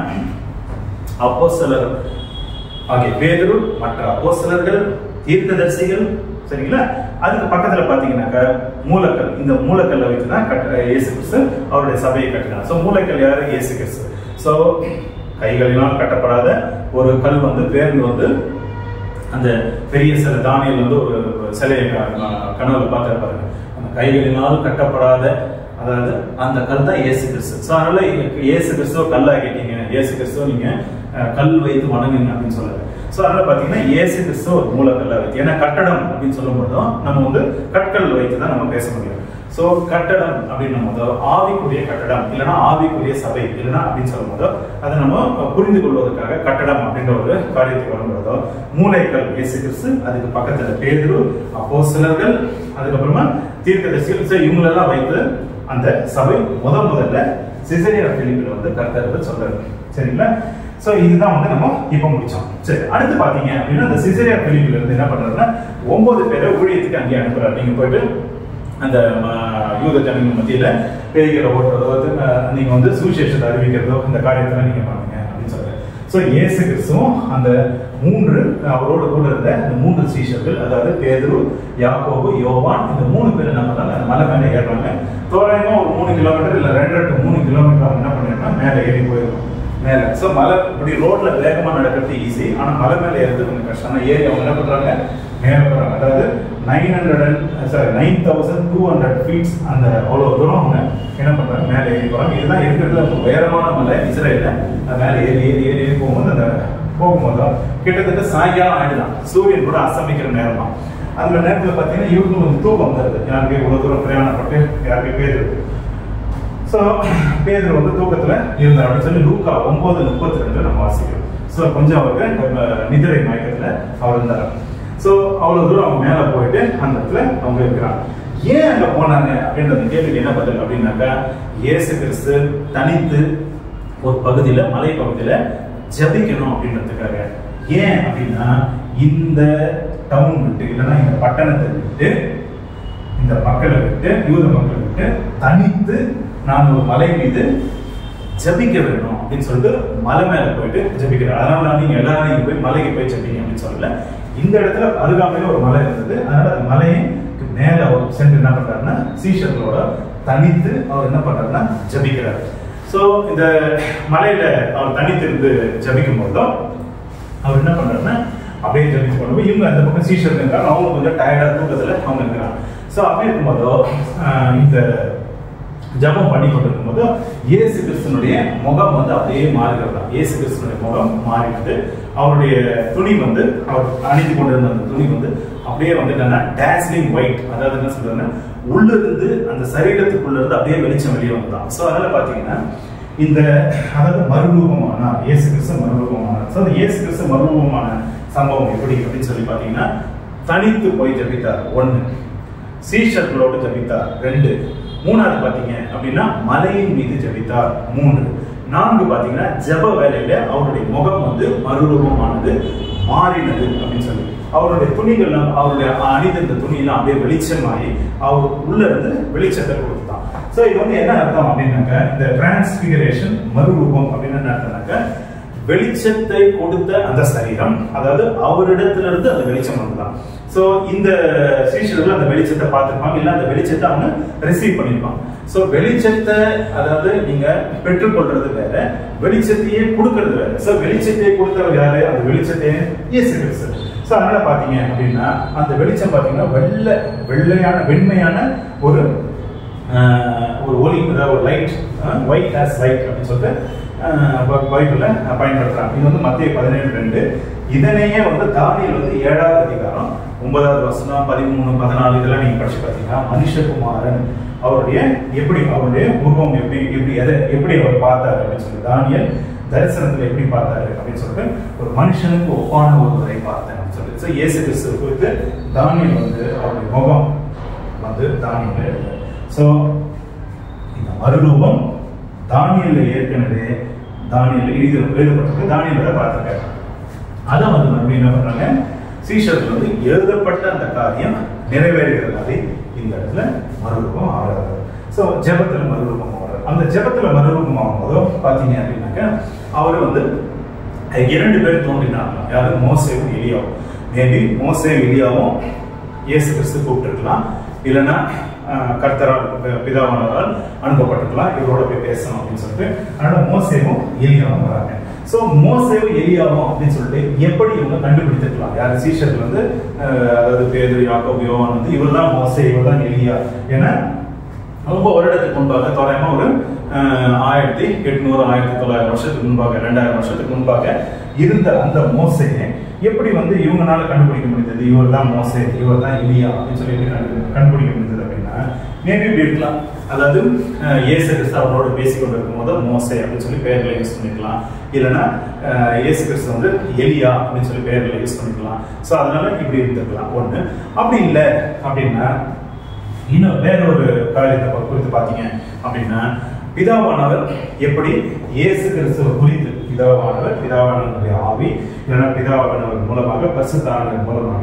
அப்போஸ்தலர் ஆகிய பேதுரு மற்ற அப்போஸ்தலர்கள் தீர்க்கதரிசிகள் சரிங்களா அதுக்கு பக்கத்துல பாத்தீங்கன்னாக்க மூலக்கல் இந்த மூலக்கல்லை வைத்து தான் கட்ட இயேசு கிறிஸ்து அவருடைய சபையை கட்டினார் சோ மூலக்கல் யாரு இயேசு கிறிஸ்து சோ கைகளினால் கட்டப்படாத ஒரு கல் வந்து பேர்ந்து வந்து அந்த பெரிய சில தானியல் வந்து ஒரு சிலையை க- க- கனவுல பார்த்திருப்பாரு அந்த கைகளினால் கட்டப்படாத அதாவது அந்த கல் தான் இயேசு கிறிஸ்து ஸோ அதனால இயேசு கிறிஸ்துவ கல்லாக்கிட்டீங்க இயேசு கிறிஸ்துவ நீங்க அஹ், கல் வைத்து வணங்குங்க அப்படின்னு சொல்லுங்க ஸோ அதனால பாத்தீங்கன்னா இயேசு கிறிஸ்துவ ஒரு மூலக்கல்ல வைத்து ஏன்னா கட்டடம் அப்படின்னு சொல்லும் போதும் நம்ம வந்து கற்கள் வைத்து தான் நம்ம பேச முடியும் ஸோ கட்டடம் அப்படின்னும் போது ஆவிக்குரிய கட்டடம் இல்லைன்னா ஆவிக்குரிய சபை இல்லைன்னா அப்படின்னு சொல்லும் போதோ அதை நம்ம புரிந்து கொள்வதற்காக கட்டடம் அப்படின்ற ஒரு காரியத்துக்கு வரும்போதோ மூளைக்கல் இயேசு கிறிஸ்து அதுக்கு பக்கத்துல பேதுரு அப்போ சிலர்கள் அதுக்கப்புறமா தீர்க்கதரிசிகள் ஸோ இவங்களெல்லாம் வைத்து அந்த சபை முத முதல்ல சிசரியா பிலிப்பில் வந்து கர்த்தர்கள் சொல்றாரு சரிங்களா சோ இதுதான் வந்து நம்ம இப்ப முடிச்சோம் சரி அடுத்து பாத்தீங்க அப்படின்னா அந்த சிசரியா பிலிப்பில் இருந்து என்ன பண்றாருன்னா ஒன்பது பேரை ஊழியத்துக்கு அங்கே அனுப்புறாரு நீங்க போயிட்டு அந்த ம, யூத ஜனங்கள் மத்தியில பேய்களை ஓட்டுறதோ அது, அஹ், நீங்க வந்து சுவிசேஷத்தை அறிவிக்கிறதோ இந்த காரியத்தெல்லாம் நீங்க பண்ணுங்க அப்படின்னு சொல்றாரு ஸோ இயேசு கிறிஸ்துவும் அந்த மூன்று அவரோட கூட இருந்த இந்த மூன்று சீஷர்கள் அதாவது பேதுரு யாக்கோபு யோவான் இந்த மூணு பேர் என்ன பண்ணாங்க அந்த மலை மேலே ஏறுறாங்க தோராயமா ஒரு மூணு கிலோமீட்டர் இல்ல ரெண்டரை டு மூணு கிலோமீட்டர் அவங்க என்ன பண்ணிருக்கா மேலே ஏறி போயிருக்கும் மேல ஸோ மலை இப்படி ரோட்ல வேகமா நடக்கிறது ஈஸி ஆனா மலை மேலே ஏறது கொஞ்சம் கஷ்டம் ஆனா ஏறி அவங்க என்ன பண்றாங்க மேலே போறாங்க அதாவது nine hundred sorry nine thousand two hundred feets அந்த அவ்வளோ தூரம் அவங்க என்ன பண்றாங்க மேலே ஏறி போறாங்க இதுதான் இருக்கிறதுல ரொம்ப உயரமான மலை இஸ்ரேலில் அது மேலே ஏறி ஏறி ஏறி ஏறி போகும்போது அந்த போகும்போதோ கிட்டத்தட்ட சாயங்காலம் ஆயிடுதான் சூரியன் கூட அஸ்தமிக்கிற நேரமா அந்த நேரத்துல பாத்தீங்கன்னா இவருக்கு வந்து தூக்கம் வந்துருது யாருக்கு இவ்வளவு தூரம் பிரயாணப்பட்டு யாருக்கு பேர் இருக்கு ஸோ பேதர் வந்து தூக்கத்துல இருந்தார் அப்படின்னு சொல்லி லூக்கா ஒன்பது முப்பத்தி ரெண்டு நம்ம வாசிக்கிறோம் ஸோ கொஞ்சம் அவருக்கு நம்ம நிதிரை மயக்கத்துல அவர் இருந்தார் ஸோ அவ்வளவு தூரம் அவங்க மேல போயிட்டு அந்த இடத்துல அவங்க இருக்கிறாங்க ஏன் அங்க போனாங்க அப்படின்றது கேள்விக்கு என்ன பதில் அப்படின்னாக்கா இயேசு கிறிஸ்து தனித்து ஒரு பகுதியில மலை பகுதியில ஜபிக்கணும் அப்படின்றதுக்காக ஏன் அப்படின்னா இந்த டவுன் விட்டு இல்லைன்னா இந்த பட்டணத்தை விட்டு இந்த மக்களை விட்டு யூத மக்களை விட்டு தனித்து நான் ஒரு மலை மீது ஜபிக்க வேணும் அப்படின்னு சொல்லிட்டு மலை மேல போயிட்டு ஜபிக்கிறேன் அதனால தான் நீங்க எல்லாரும் நீங்க போய் மலைக்கு போய் ஜபிங்க அப்படின்னு சொல்லல இந்த இடத்துல அருகாமையில ஒரு மலை இருந்தது அதனால அந்த மலையை மேல அவர் சென்று என்ன பண்றாருன்னா சீஷர்களோட தனித்து அவர் என்ன பண்றாருன்னா ஜபிக்கிறார் சோ இந்த மலையில அவர் தனித்து இருந்து ஜபிக்கும் போதும் அவர் என்ன பண்றாருன்னா அப்படியே ஜபிச்சு கொண்டு போய் இவங்க அந்த பக்கம் சீஷர் இருக்காங்க அவங்க கொஞ்சம் டயர்டா தூக்கத்துல அவங்க இருக்கிறாங்க ஸோ அப்படி இருக்கும்போதோ ஆஹ் இந்த ஜபம் பண்ணி கொண்டிருக்கும் போது இயேசு கிறிஸ்தனுடைய முகம் வந்து அப்படியே மாறுகிறதா இயேசு கிறிஸ்தனுடைய முகம் மாறினது அவருடைய துணி வந்து அவர் அணிந்து கொண்டிருந்த அந்த துணி வந்து அப்படியே வந்து என்னன்னா டேஸ்லிங் ஒயிட் அதாவது என்ன சொல்றதுன்னா உள்ள இருந்து அந்த சரீரத்துக்குள்ள இருந்து அப்படியே வெளிச்சம் வெளியே வந்ததான் ஸோ அதனால பாத்தீங்கன்னா இந்த அதாவது மறுரூபமான இயேசு கிறிஸ்து மறுரூபமான ஸோ அந்த இயேசு கிறிஸ்து மறுரூபமான சம்பவம் எப்படி அப்படின்னு சொல்லி பாத்தீங்கன்னா தனித்து போய் ஜபித்தார் ஒண்ணு சீஷர்களோடு ஜபித்தார் ரெண்டு மூணாவது பாத்தீங்க அப்படின்னா மலையின் மீது ஜபித்தார் மூன்று நான்கு பாத்தீங்கன்னா ஜெப வேலையில அவருடைய முகம் வந்து மறுரூபமானது மாறினது அப்படின்னு சொல்லி அவருடைய துணிகள்லாம் அவருடைய அணிந்திருந்த துணியெல்லாம் அப்படியே வெளிச்சமாகி அவர் உள்ள இருந்து வெளிச்சத்தை கொடுத்தான் சோ இது வந்து என்ன அர்த்தம் அப்படின்னாக்க இந்த டிரான்ஸ்பிகரேஷன் மறுரூபம் அப்படின்னு என்ன அர்த்தம்னாக்க வெளிச்சத்தை கொடுத்த அந்த சரீரம் அதாவது அவரிடத்துல இருந்து அந்த வெளிச்சம் வந்துதான் சோ இந்த சீஷர்கள் அந்த வெளிச்சத்தை பார்த்திருப்பாங்க இல்ல அந்த வெளிச்சத்தை அவங்க ரிசீவ் பண்ணிருப்பாங்க சோ வெளிச்சத்தை அதாவது நீங்க பெற்றுக்கொள்றது வேற வெளிச்சத்தையே கொடுக்கறது வேற சோ வெளிச்சத்தையே கொடுத்தவர் யாரு அந்த வெளிச்சத்தையே இயேசு கிறிஸ்து சோ அதனால பாத்தீங்க அப்படின்னா அந்த வெளிச்சம் பாத்தீங்கன்னா வெள்ளை வெள்ளையான வெண்மையான ஒரு ஆஹ், ஒரு ஒளி அதாவது ஒரு லைட் ஒயிட் ஆஸ் லைட் அப்படின்னு சொல்லிட்டு பைபிள்ல பயன்படுத்துறாங்க இது வந்து மத்திய பதினேழு ரெண்டு இதனையே வந்து தானியல் வந்து ஏழாவது அதிகாரம் ஒன்பதாவது வசனம் பதிமூணு பதினாலு இதெல்லாம் நீங்க படிச்சு பார்த்தீங்கன்னா மனுஷகுமாரன் அவருடைய எப்படி அவருடைய உருவம் எப்படி எப்படி எதை எப்படி அவர் பார்த்தாரு அப்படின்னு சொல்லி தானியல் தரிசனத்துல எப்படி பார்த்தாரு அப்படின்னு சொல்லிட்டு ஒரு மனுஷனுக்கு ஒப்பான ஒருவரை பார்த்தேன் அப்படின்னு சொல்லி ஸோ இயேசு கிறிஸ்து குறித்து தானியல் வந்து அவருடைய முகம் வந்து தானியல் எழுதுறாரு ஸோ இந்த மறுரூபம் தானியல்ல ஏற்கனவே தானியல் எழுதி எழுதப்பட்டிருக்கு தானியல் பார்த்துருக்காரு அதை வந்து மறுபடியும் என்ன பண்றாங்க சீஷர்கள் வந்து எழுதப்பட்ட அந்த காரியம் நிறைவேறுகிற மாதிரி இந்த இடத்துல மறுரூபம் ஆகிறாரு ஸோ ஜெபத்துல மறுரூபம் ஆகிறார் அந்த ஜெபத்துல மறுரூபம் ஆகும்போதோ பார்த்தீங்க அப்படின்னாக்க அவர் வந்து இரண்டு பேர் தோன்றினாங்க யாரு மோசேவும் எலியாவும் மேபி மோசே எலியாவும் இயேசு கிறிஸ்து கூப்பிட்டுருக்கலாம் இல்லைன்னா ஆஹ், கர்த்தரால் பி- பிதாவானவரால் அனுப்பப்பட்டிருக்கலாம் இவரோட போய் பேசணும் அப்படின்னு சொல்லிட்டு அதனால மோசேவும் எலியாவும் வராங்க ஸோ மோசேவும் எலியாவும் அப்படின்னு சொல்லிட்டு எப்படி இவங்க கண்டுபிடித்திருக்கலாம் யார் சீஷர்கள் வந்து ஆஹ், அதாவது பேரு யாக்கோபு யோவான் வந்து இவர் தான் மோசே இவர் தான் எலியா ஏன்னா ரொம்ப வருடத்துக்கு முன்பாக தோராயமா ஒரு ஆஹ், ஆயிரத்தி எட்நூறு ஆயிரத்தி தொள்ளாயிரம் வருஷத்துக்கு முன்பாக ரெண்டாயிரம் வருஷத்துக்கு முன்பாக இருந்த அந்த மோசையை எப்படி வந்து இவங்கனால கண்டுபிடிக்க முடிந்தது இவர் தான் மோசே இவர் தான் எலியா அப்படின்னு சொல்லி எப்படி கண்டு- கண்டுபிடிக்க முடிந்தது அப்படின்னா மேபி இப்படி இருக்கலாம் அதாவது ஆஹ், இயேசு கிறிஸ்து அவரோட பேசிக் கொண்டிருக்கும் போது மோசே அப்படின்னு சொல்லி பெயர்களை யூஸ் பண்ணிக்கலாம் இல்லைன்னா ஆஹ், இயேசு கிறிஸ்து வந்து எலியா அப்படின்னு சொல்லி பெயர்களை யூஸ் பண்ணிக்கலாம் ஸோ அதனால இப்படி இருந்திருக்கலாம் ஒண்ணு அப்படி இல்லை அப்படின்னா இன்னும் வேற ஒரு காரியத்தை ப- குறித்து பார்த்தீங்க அப்படின்னா பிதாவானவர் எப்படி இயேசு கிறிஸ்துவ குறித்து பிதாவானவர் பிதாவானவருடைய ஆவி இல்லைன்னா பிதாவானவர் மூலமாக பரிசுத்தானவர் மூலமாக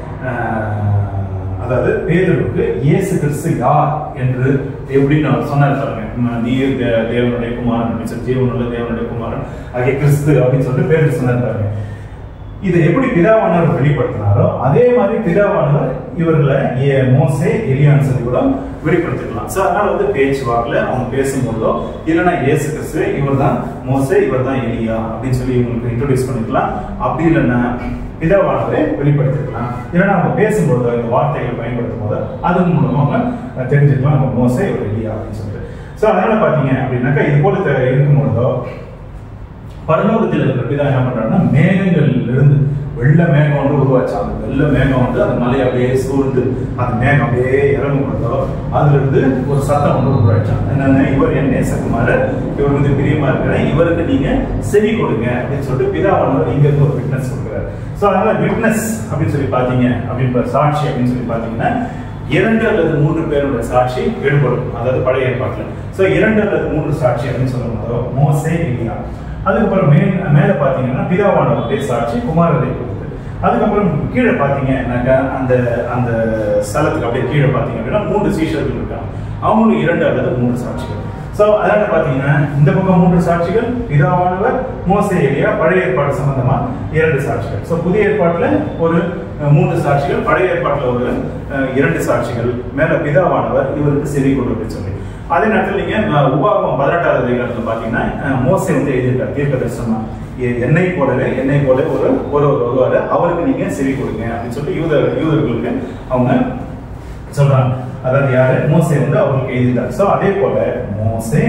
ஆஹ், அதாவது பேதருக்கு இயேசு கிறிஸ்து யார் என்று எப்படின்னு அவர் சொன்னார் பாருங்க உம், நீர் தே- தேவனுடைய குமாரன் அப்படின்னு சொல்லி ஜீவனுள்ள தேவனுடைய குமாரன் ஆகிய கிறிஸ்து அப்படின்னு சொல்லிட்டு பேருக்கு சொன்னார் பாருங்க இதை எப்படி பிதாவானவர் வெளிப்படுத்தினாரோ அதே மாதிரி பிதாவானவர் இவர்களை ஏ- மோசே எலியான்னு சொல்லி கூட வெளிப்படுத்திக்கலாம் சோ அதனால வந்து பேச்சு வாக்குல அவங்க பேசும்போதோ இல்லைன்னா இயேசு கிறிஸ்து இவர் தான் மோசே இவர் தான் எலியா அப்படின்னு சொல்லி இவங்களுக்கு இன்ட்ரோடியூஸ் பண்ணிக்கலாம் அப்படி இல்லைன்னா பிதாவானவரை வெளிப்படுத்திக்கலாம் இல்லைன்னா அவங்க பேசும்போதோ இந்த வார்த்தைகளை பயன்படுத்தும் போது அதன் மூலமா அவங்க தெரிஞ்சுக்கலாம் அவங்க மோசே இவர் எலியா அப்படின்னு சொல்லிட்டு சோ அதனால பாத்தீங்க அப்படின்னாக்கா இது போல த- இருக்கும்பொழுதோ பரலோகத்தில் இருக்கிற பிதா என்ன பண்றாருன்னா மேகங்களில் இருந்து வெள்ள மேகம் வந்து உருவாச்சு அந்த வெள்ள மேகம் வந்து அந்த மலையை அப்படியே சூழ்ந்து அந்த மேகம் அப்படியே இறங்கும் பொழுதோ அதுல இருந்து ஒரு சத்தம் வந்து உருவாச்சான் என்னன்னா இவர் என் நேசகுமாரர் இவர் வந்து பிரியமா இருக்கிறேன் இவருக்கு நீங்க செவி கொடுங்க அப்படின்னு சொல்லிட்டு பிதாவானவர் இங்க இருந்து ஒரு விட்னஸ் கொடுக்குறாரு ஸோ அதனால விட்னஸ் அப்படின்னு சொல்லி பாத்தீங்க அப்படின்ற சாட்சி அப்படின்னு சொல்லி பாத்தீங்கன்னா இரண்டு அல்லது மூன்று பேருடைய சாட்சி ஈடுபடும் அதாவது பழைய ஏற்பாட்டில் ஸோ இரண்டு அல்லது மூன்று சாட்சி அப்படின்னு சொல்லும்போது மோசே இல்லையா அதுக்கப்புறம் மே மேலே பார்த்தீங்கன்னா பிதாவானவருடைய சாட்சி குமாரரை கொடுத்து அதுக்கப்புறம் கீழே பார்த்தீங்கன்னாக்கா அந்த அந்த ஸ்தலத்துக்கு அப்படியே கீழே பார்த்தீங்க அப்படின்னா மூன்று சீஷர்கள் இருக்காங்க அவங்களும் இரண்டு அல்லது மூன்று சாட்சிகள் ஸோ அதனால பார்த்தீங்கன்னா இந்த பக்கம் மூன்று சாட்சிகள் பிதாவானவர் மோசே எலியா பழைய ஏற்பாடு சம்பந்தமா இரண்டு சாட்சிகள் ஸோ புதிய ஏற்பாட்டில் ஒரு அஹ், மூன்று சாட்சிகள் பழைய ஏற்பாட்டில் ஒரு அஹ், இரண்டு சாட்சிகள் மேல பிதாவானவர் இவருக்கு செவி கொண்டு அப்படின்னு சொல்லி அதே நேரத்தில் நீங்க அஹ், உபாகமம் பதினெட்டாவது அதிகாரத்தில் பார்த்தீங்கன்னா அஹ், மோசே வந்து எழுதியிருக்கார் தீர்க்க தரிசனமா எ- என்னை போலவே என்னை போல ஒரு ஒரு ஒரு வருவாரு அவருக்கு நீங்க செவி கொடுங்க அப்படின்னு சொல்லிட்டு யூத யூதர்களுக்கு அவங்க சொல்றாங்க அதாவது யாரு மோசே வந்து அவருக்கு எழுதிட்டார் சோ அதே போல மோசே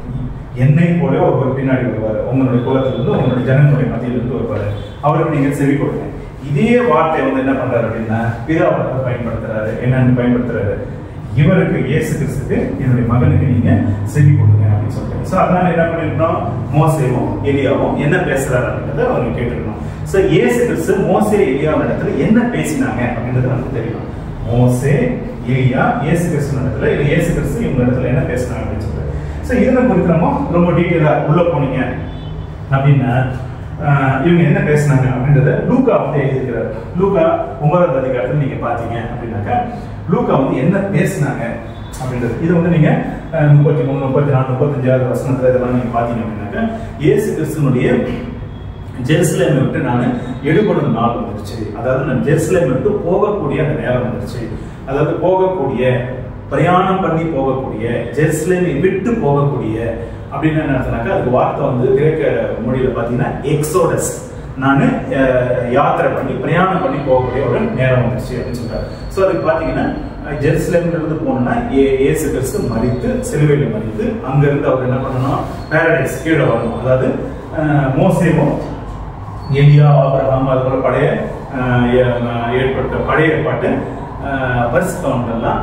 என்னை போல ஒருவர் பின்னாடி வருவார் உங்களுடைய குலத்திலிருந்து உங்களுடைய ஜனங்களுடைய மத்தியிலிருந்து வருவார் அவருக்கு நீங்க செவி கொடுங்க இதே வார்த்தை வந்து என்ன பண்றாரு அப்படின்னா பிதாவானவர் பயன்படுத்துறாரு என்னன்னு பயன்படுத்துறாரு இவருக்கு இயேசு கிறிஸ்துக்கு என்னுடைய மகனுக்கு நீங்க செவி கொடுங்க அப்படின்னு சொல்லிட்டு சோ அதனால என்ன பண்ணிருக்கணும் மோசேவும் எலியாவும் என்ன பேசுறாரு அப்படின்றத அவங்க கேட்டுக்கணும் சோ இயேசு கிறிஸ்து மோசே எலியாவின் இடத்துல என்ன பேசினாங்க அப்படின்றது நமக்கு தெரியும் மோசே எலியா இயேசு கிறிஸ்து இடத்துல இல்ல இயேசு கிறிஸ்து இவங்க இடத்துல என்ன பேசினாங்க அப்படின்னு சொல்லிட்டு ஸோ இதனை குறித்து நம்ம ரொம்ப டீட்டெயிலா உள்ள போனீங்க அப்படின்னா ஆஹ், இவங்க என்ன பேசினாங்க அப்படின்றத லூக்கா வந்து எழுதியிருக்கிறார் லூக்கா ஒன்பதாவது அதிகாரத்தில் நீங்க பாத்தீங்க அப்படின்னாக்கா லூக்கா வந்து என்ன பேசினாங்க அப்படின்றது இது வந்து நீங்க ஆஹ், முப்பத்தி மூணு முப்பத்தி நாலு முப்பத்தஞ்சாவது வசனத்துல இதெல்லாம் நீங்க பாத்தீங்க அப்படின்னாக்கா இயேசு கிறிஸ்துனுடைய ஜெருசலேமை விட்டு நான் எடுபடும் நாள் வந்துருச்சு அதாவது நான் ஜெருசலேமை விட்டு போகக்கூடிய அந்த நேரம் வந்துருச்சு அதாவது போகக்கூடிய பிரயாணம் பண்ணி போகக்கூடிய ஜெருசலேமை விட்டு போகக்கூடிய அப்படின்னு என்ன அர்த்தம்னாக்கா அதுக்கு வார்த்தை வந்து கிரேக்க மொழியில பார்த்தீங்கன்னா எக்ஸோடஸ் நான் யாத்திரை பண்ணி பிரயாணம் பண்ணி போகக்கூடிய ஒரு நேரம் வந்துருச்சு அப்படின்னு சொல்றாரு ஸோ அதுக்கு பார்த்தீங்கன்னா ஜெருசலேம்ல இருந்து போனோம்னா ஏ- இயேசு கிறிஸ்து மறித்து சிலுவையில் மறித்து அங்கிருந்து அவர் என்ன பண்ணணும் பேரடைஸ் கீழே வரணும் அதாவது அஹ், மோசேவும் எலியா ஆபிரகாம் அது போல பழைய அஹ், ஏ- அஹ், ஏற்பட்ட பழைய ஏற்பாட்டு பரிசுத்தவங்கள்லாம்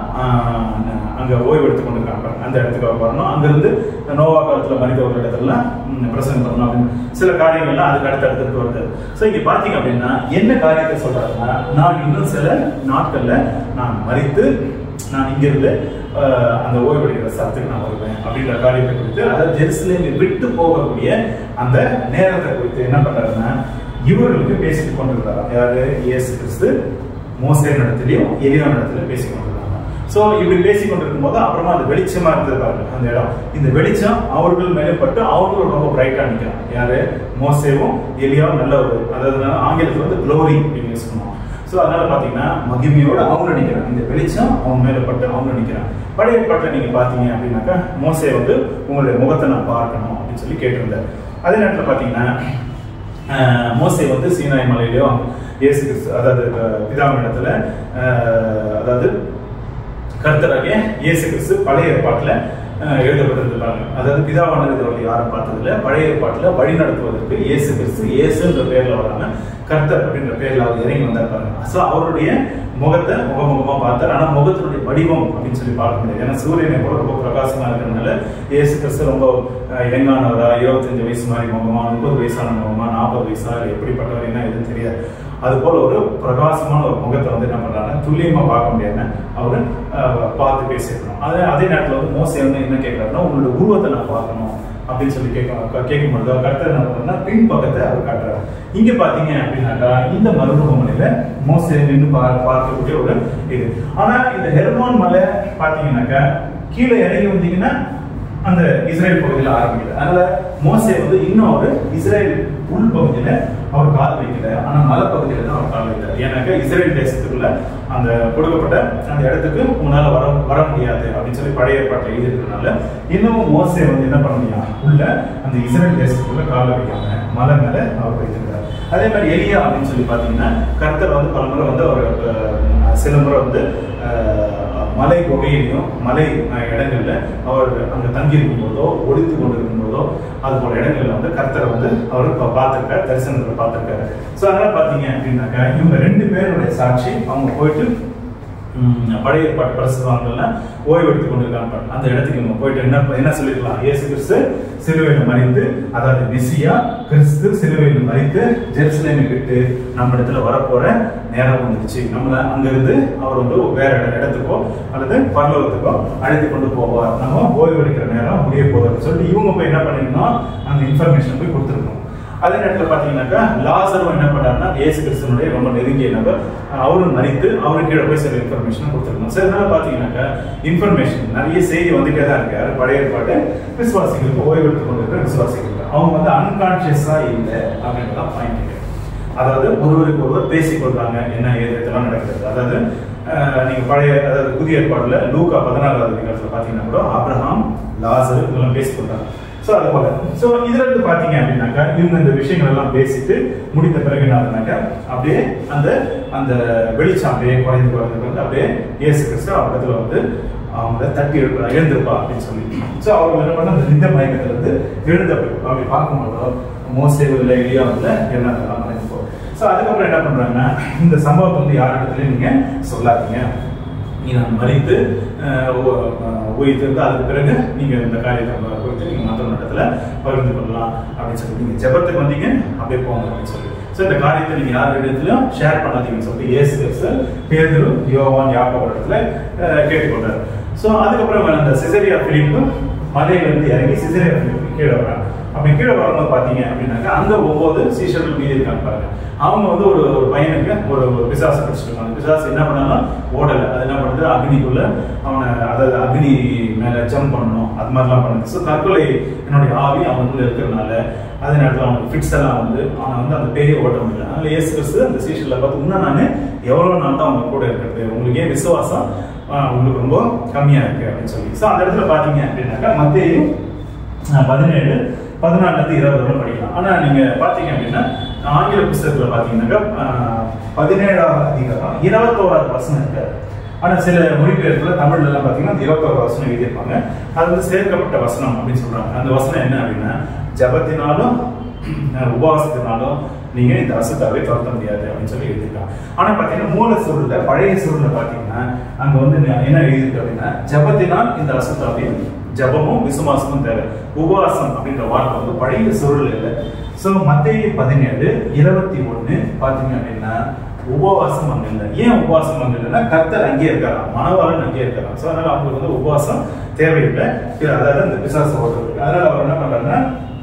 அங்க ஓய்வு எடுத்து கொண்டு இருக்காங்க அந்த இடத்துக்கு அவர் வரணும் அங்கிருந்து நோவா காலத்துல மனிதவர்கள் இடத்துலலாம் ம், பிரசங்கம் பண்ணணும் அப்படின்னு சில காரியங்கள்லாம் அதுக்கு அடுத்து அடுத்து வருது ஸோ இங்க பாத்தீங்க அப்படின்னா என்ன காரியத்தை சொல்றாருன்னா நான் இன்னும் சில நாட்கள்ல நான் மறித்து நான் இங்கிருந்து அஹ், அந்த ஓய்வெடுக்கிற ஸ்தலத்துக்கு நான் வருவேன் அப்படின்ற காரியத்தை குறித்து அதாவது ஜெருசலேமை விட்டு போகக்கூடிய அந்த நேரத்தை குறித்து என்ன பண்றாருன்னா இவர்களுக்கு பேசிட்டு கொண்டிருக்கிறார் யாரு இயேசு கிறிஸ்து மோசே இடத்துலயும் எலியான் இடத்துல பேசி கொண்டிருக்காங்க சோ இப்படி பேசி கொண்டிருக்கும் போது அப்புறமா அது வெளிச்சமா இருந்தது பாருங்க அந்த இடம் இந்த வெளிச்சம் அவர்கள் மேலே பட்டு அவங்களும் ரொம்ப பிரைட்டா நிக்கிறாங்க யாரு மோசேவும் எலியாவும் நல்ல ஒரு அதாவது ஆங்கிலத்துல வந்து க்ளோரி அப்படின்னு யூஸ் பண்ணுவோம் ஸோ அதனால பார்த்தீங்கன்னா மகிமையோட அவங்க நிற்கிறாங்க இந்த வெளிச்சம் அவங்க மேலே பட்டு அவங்க நிற்கிறாங்க பழைய ஏற்பாட்டில் நீங்கள் பார்த்தீங்க அப்படின்னாக்கா மோசே வந்து உங்களுடைய முகத்தை நான் பார்க்கணும் அப்படின்னு சொல்லி கேட்டிருந்தார் அதே நேரத்தில் பார்த்தீங்கன்னா ஆஹ், மோசே வந்து சீனாய் மலையிலையோ இயேசு கிறிஸ்து அதாவது அஹ், பிதாவின் இடத்துல ஆஹ், அதாவது கர்த்தராகிய இயேசு கிறிஸ்து பழைய ஏற்பாட்டில் அஹ், எழுதப்பட்டிருப்பாங்க அதாவது பிதாவானது இதுவரை யாரும் பார்த்ததில்ல பழைய ஏற்பாட்டில் வழி நடத்துவதற்கு இயேசு கிறிஸ்து இயேசுன்ற பேர்ல வராம கர்த்தர் அப்படின்ற பேர்ல அவர் இறங்கி வந்தார் பாருங்க ஸோ அவருடைய முகத்தை முகமுகமா பார்த்தார் ஆனா முகத்தினுடைய வடிவம் அப்படின்னு சொல்லி பார்க்க முடியாது ஏன்னா சூரியனை போல ரொம்ப பிரகாசமா இருக்கிறதுனால இயேசு கிறிஸ்து ரொம்ப அஹ், இளங்கானவரா இருபத்தஞ்சு வயசு மாதிரி முகமா முப்பது வயசான முகமா நாற்பது வயசா இல்லை எப்படிப்பட்டவர் என்ன எதுவும் தெரியாது அது போல ஒரு பிரகாசமான ஒரு முகத்தை வந்து என்ன பண்றாங்க துல்லியமா பார்க்க முடியாம அவரு அஹ், பார்த்து பேசியிருக்கணும் அதே அதே நேரத்துல வந்து மோசை வந்து என்ன கேட்கறாருன்னா உங்களோட உருவத்தை நான் பார்க்கணும் அப்படின்னு சொல்லி கேட்க கேட்கும் பொழுது அவர் கர்த்தர் என்ன பண்றாருன்னா பின் பக்கத்தை அவர் காட்டுறாரு இங்க பாத்தீங்க அப்படின்னாக்கா இந்த மருத்துவமனையில மோசை நின்று பா- பார்க்கக்கூடிய ஒரு இது ஆனா இந்த ஹெர்மான் மலை பாத்தீங்கன்னாக்கா கீழே இறங்கி வந்தீங்கன்னா அந்த இஸ்ரேல் பகுதியில் ஆரம்பிக்கல அதனால மோசே வந்து இன்னும் அவர் இஸ்ரேல் உள் பகுதியில அவர் கால் வைக்கல ஆனா மலைப்பகுதியில தான் அவர் கால் வைக்கிறார் ஏன்னாக்கா இஸ்ரேல் தேசத்துக்குள்ள அந்த கொடுக்கப்பட்ட அந்த இடத்துக்கு உங்களால வர வர முடியாது அப்படின்னு சொல்லி பழைய ஏற்பாட்டில் எழுதியிருக்கிறதுனால இன்னமும் மோசே வந்து என்ன பண்ண முடியும் உள்ள அந்த இஸ்ரேல் தேசத்துக்குள்ள கால வைக்காம மலை மேல அவர் வைத்திருக்கிறார் அதே மாதிரி எலியா அப்படின்னு சொல்லி பாத்தீங்கன்னா கர்த்தர் வந்து பல முறை வந்து அவர் அஹ், சில முறை வந்து அஹ், மலை குகையிலையும் மலை அஹ், இடங்கள்ல அவர் அங்க தங்கி இருக்கும் போதோ ஒளித்து கொண்டிருக்கும் போதோ அது போல இடங்கள்ல வந்து கர்த்தரை வந்து அவர் இப்ப பார்த்திருக்காரு தரிசனத்துல பார்த்திருக்காரு ஸோ அதனால பாத்தீங்க அப்படின்னாக்கா இவங்க ரெண்டு பேருடைய சாட்சி அவங்க போயிட்டு ம், பழைய ஏற்பாட்டு பிரசுவாங்கள்ல ஓய்வு எடுத்துக் கொண்டிருக்காங்க அந்த இடத்துக்கு நம்ம போயிட்டு என்ன என்ன சொல்லிருக்கலாம் இயேசு கிறிஸ்து சிலுவையில் மறித்து அதாவது மெஸ்ஸியா கிறிஸ்து சிலுவையில் மறித்து ஜெருசலேமை விட்டு நம்ம இடத்துல வரப்போற நேரம் வந்துருச்சு நம்மள அங்க இருந்து அவர் வந்து வேற இட- இடத்துக்கோ அல்லது பரலோகத்துக்கோ அழைத்து கொண்டு போவார் நம்ம ஓய்வு எடுக்கிற நேரம் முடிய போகுதுன்னு சொல்லிட்டு இவங்க போய் என்ன பண்ணிருந்தோம் அந்த இன்ஃபர்மேஷன் போய் கொடுத்துருக்கோம் அதே நேரத்தில் பார்த்தீங்கன்னாக்கா லாசரும் என்ன பண்ணாருன்னா இயேசு கிறிஸ்தனுடைய ரொம்ப நெருங்கிய நபர் அவரும் மறித்து அவருக்கு கீழே போய் சில இன்ஃபர்மேஷன் கொடுத்துருக்கோம் சரி அதனால பார்த்தீங்கன்னாக்கா இன்ஃபர்மேஷன் நிறைய செய்தி வந்துட்டே தான் இருக்கு யாரு பழைய ஏற்பாட்டு விசுவாசிகளுக்கு ஓய்வு எடுத்துக் கொண்டிருக்கிற விசுவாசிகளுக்கு அவங்க வந்து அன்கான்சியஸா இல்லை அப்படின்றதான் பாயிண்ட் அதாவது ஒருவருக்கு ஒருவர் பேசிக் கொள்றாங்க என்ன ஏது இதெல்லாம் நடக்கிறது அதாவது அஹ், நீங்க பழைய அதாவது புதிய ஏற்பாடுல லூக்கா பதினாலாவது அதிகாரத்துல பாத்தீங்கன்னா கூட ஆபிரகாம் லாசர் இதெல்லாம் பேசிக் கொள்றாங்க ஸோ அது போல ஸோ இதுல இருந்து பாத்தீங்க அப்படின்னாக்கா இவங்க இந்த விஷயங்கள் எல்லாம் பேசிட்டு முடித்த பிறகு என்ன ஆகுதுனாக்கா அப்படியே அந்த அந்த வெளிச்சம் அப்படியே குறைந்து குறைந்து குறைந்து அப்படியே இயேசு கிறிஸ்து அவங்க இடத்துல வந்து அவங்கள தட்டி எழுப்பா எழுந்திருப்பா அப்படின்னு சொல்லி ஸோ அவங்க என்ன பண்ண அந்த நிந்த மயக்கத்துல இருந்து எழுந்த அப்படி பார்க்கும்போது மோசே இல்லை எளியா வந்து என்ன மறைந்து போகும் ஸோ அதுக்கப்புறம் என்ன பண்றாங்கன்னா இந்த சம்பவத்தை வந்து யாரிடத்துலையும் நீங்க சொல்லாதீங்க நீ நான் மறித்து அஹ், உ- அஹ், உயிர்த்திருந்து அதுக்கு பிறகு நீங்க இந்த காரியத்தை குறித்து நீங்க மற்றவங்க இடத்துல பகிர்ந்து கொள்ளலாம் அப்படின்னு சொல்லி நீங்க ஜெபத்துக்கு வந்தீங்க அப்படியே போங்க அப்படின்னு சொல்லி ஸோ இந்த காரியத்தை நீங்க யார் இடத்துலயும் ஷேர் பண்ணாதீங்கன்னு சொல்லிட்டு இயேசு கிறிஸ்து பேதுரு யோவான் யாக்கோபு இடத்துல அஹ், கேட்டுக்கொண்டார் ஸோ அதுக்கப்புறம் அந்த சிசரியா பிலிப்பு மலையிலிருந்து இறங்கி சிசரியா பிலிப்பு கீழே வராங்க அப்படி கீழே வரும்போது பாத்தீங்க அப்படின்னாக்கா அங்க ஒவ்வொரு சீஷர்கள் மீதி இருக்காங்க பாருங்க அவங்க வந்து ஒரு ஒரு பையனுக்கு ஒரு ஒரு பிசாசு பிடிச்சிருக்காங்க பிசாசு என்ன பண்ணாலும் ஓடல அது என்ன பண்ணுது அக்னிக்குள்ள அவனை அதாவது அக்னி மேல ஜம்ப் பண்ணணும் அது மாதிரிலாம் பண்ணுது ஸோ தற்கொலை என்னுடைய ஆவி அவனுக்குள்ள இருக்கிறதுனால அதே நேரத்தில் அவனுக்கு ஃபிட்ஸ் எல்லாம் வந்து அவனை வந்து அந்த பேயை ஓட்ட முடியல அதனால இயேசு கிறிஸ்து அந்த சீஷர்ல பார்த்து இன்னும் நான் எவ்வளவு நாள் தான் அவங்க கூட இருக்கிறது உங்களுக்கு ஏன் விசுவாசம் ஆஹ், உங்களுக்கு ரொம்ப கம்மியா இருக்கு அப்படின்னு சொல்லி ஸோ அந்த இடத்துல பாத்தீங்க அப்படின்னாக்கா மத்தேயு அஹ் பதினேழு பதினாலுல இருந்து இருபது வரை படிக்கலாம் ஆனா நீங்க பாத்தீங்க அப்படின்னா ஆங்கில புஸ்தகத்துல பாத்தீங்கன்னாக்கா அஹ், பதினேழாவது அதிகாரம் இருபத்தோராவது வசனம் இருக்கு ஆனா சில மொழிபெயர்ப்புல தமிழ்ல எல்லாம் பாத்தீங்கன்னா அந்த இருபத்தோரு வசனம் எழுதியிருப்பாங்க அது வந்து சேர்க்கப்பட்ட வசனம் அப்படின்னு சொல்றாங்க அந்த வசனம் என்ன அப்படின்னா ஜபத்தினாலும் அஹ், உபவாசத்தினாலும் நீங்க இந்த அசுத்தாவை துரத்த முடியாது அப்படின்னு சொல்லி எழுதியிருக்காங்க ஆனா பாத்தீங்கன்னா மூல சுருள்ல பழைய சுருள்ல பாத்தீங்கன்னா அங்க வந்து என்ன எழுதியிருக்கு அப்படின்னா ஜபத்தினால் இந்த அசுத்தாவையும் ஜபமும் விசுவாசமும் தேவை உபவாசம் அப்படின்ற வார்த்தை வந்து பழைய சுருள் இல்லை சோ மத்திய பதினேழு இருபத்தி ஒண்ணு பாத்தீங்க அப்படின்னா உபவாசம் அங்க இல்லை ஏன் உபவாசம் அங்க இல்லைன்னா கர்த்தர் அங்கே இருக்காராம் மனவாளன் அங்கே இருக்காராம் சோ அதனால அவங்களுக்கு வந்து உபவாசம் தேவையில்லை இது அதாவது அந்த விசுவாச ஓட்டுறது அதனால அவர் என்ன பண்றாருன்னா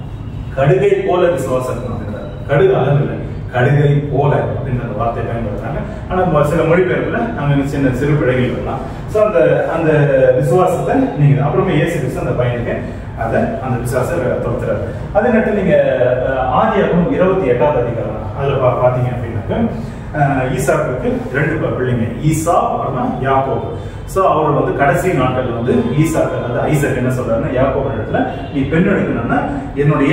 கடுகை போல விசுவாசம் இருக்கணும் அப்படின்றாரு. கடுகு அளவு இல்லை கடுகை போல அப்படின்ற அந்த வார்த்தையை பயன்படுத்துறாங்க ஆனா ம- சில மொழிபெயர்ப்புல அங்க சின்ன சிறு பிழைகள் வரலாம் சோ அந்த அந்த விசுவாசத்தை நீங்க அப்புறமே இயேசு கிறிஸ்து அந்த பையனுக்கு அதை அந்த விசுவாசத்தை துரத்துறாரு அதே நேரத்தில் நீங்க அஹ், ஆதியாகமம் இருபத்தி எட்டாவது அதிகாரம் அதுல பா- பாத்தீங்க அப்படின்னாக்க அஹ், ஈசாக்குக்கு ரெண்டு ப- பிள்ளைங்க ஈசா அப்புறமா யாக்கோபு சோ அவர் வந்து கடைசி நாட்கள்ல வந்து ஈசாக்கு அதாவது ஐசக் என்ன சொல்றாருன்னா யாக்கோபு இடத்துல நீ பெண் எடுக்கணும்னா என்னுடைய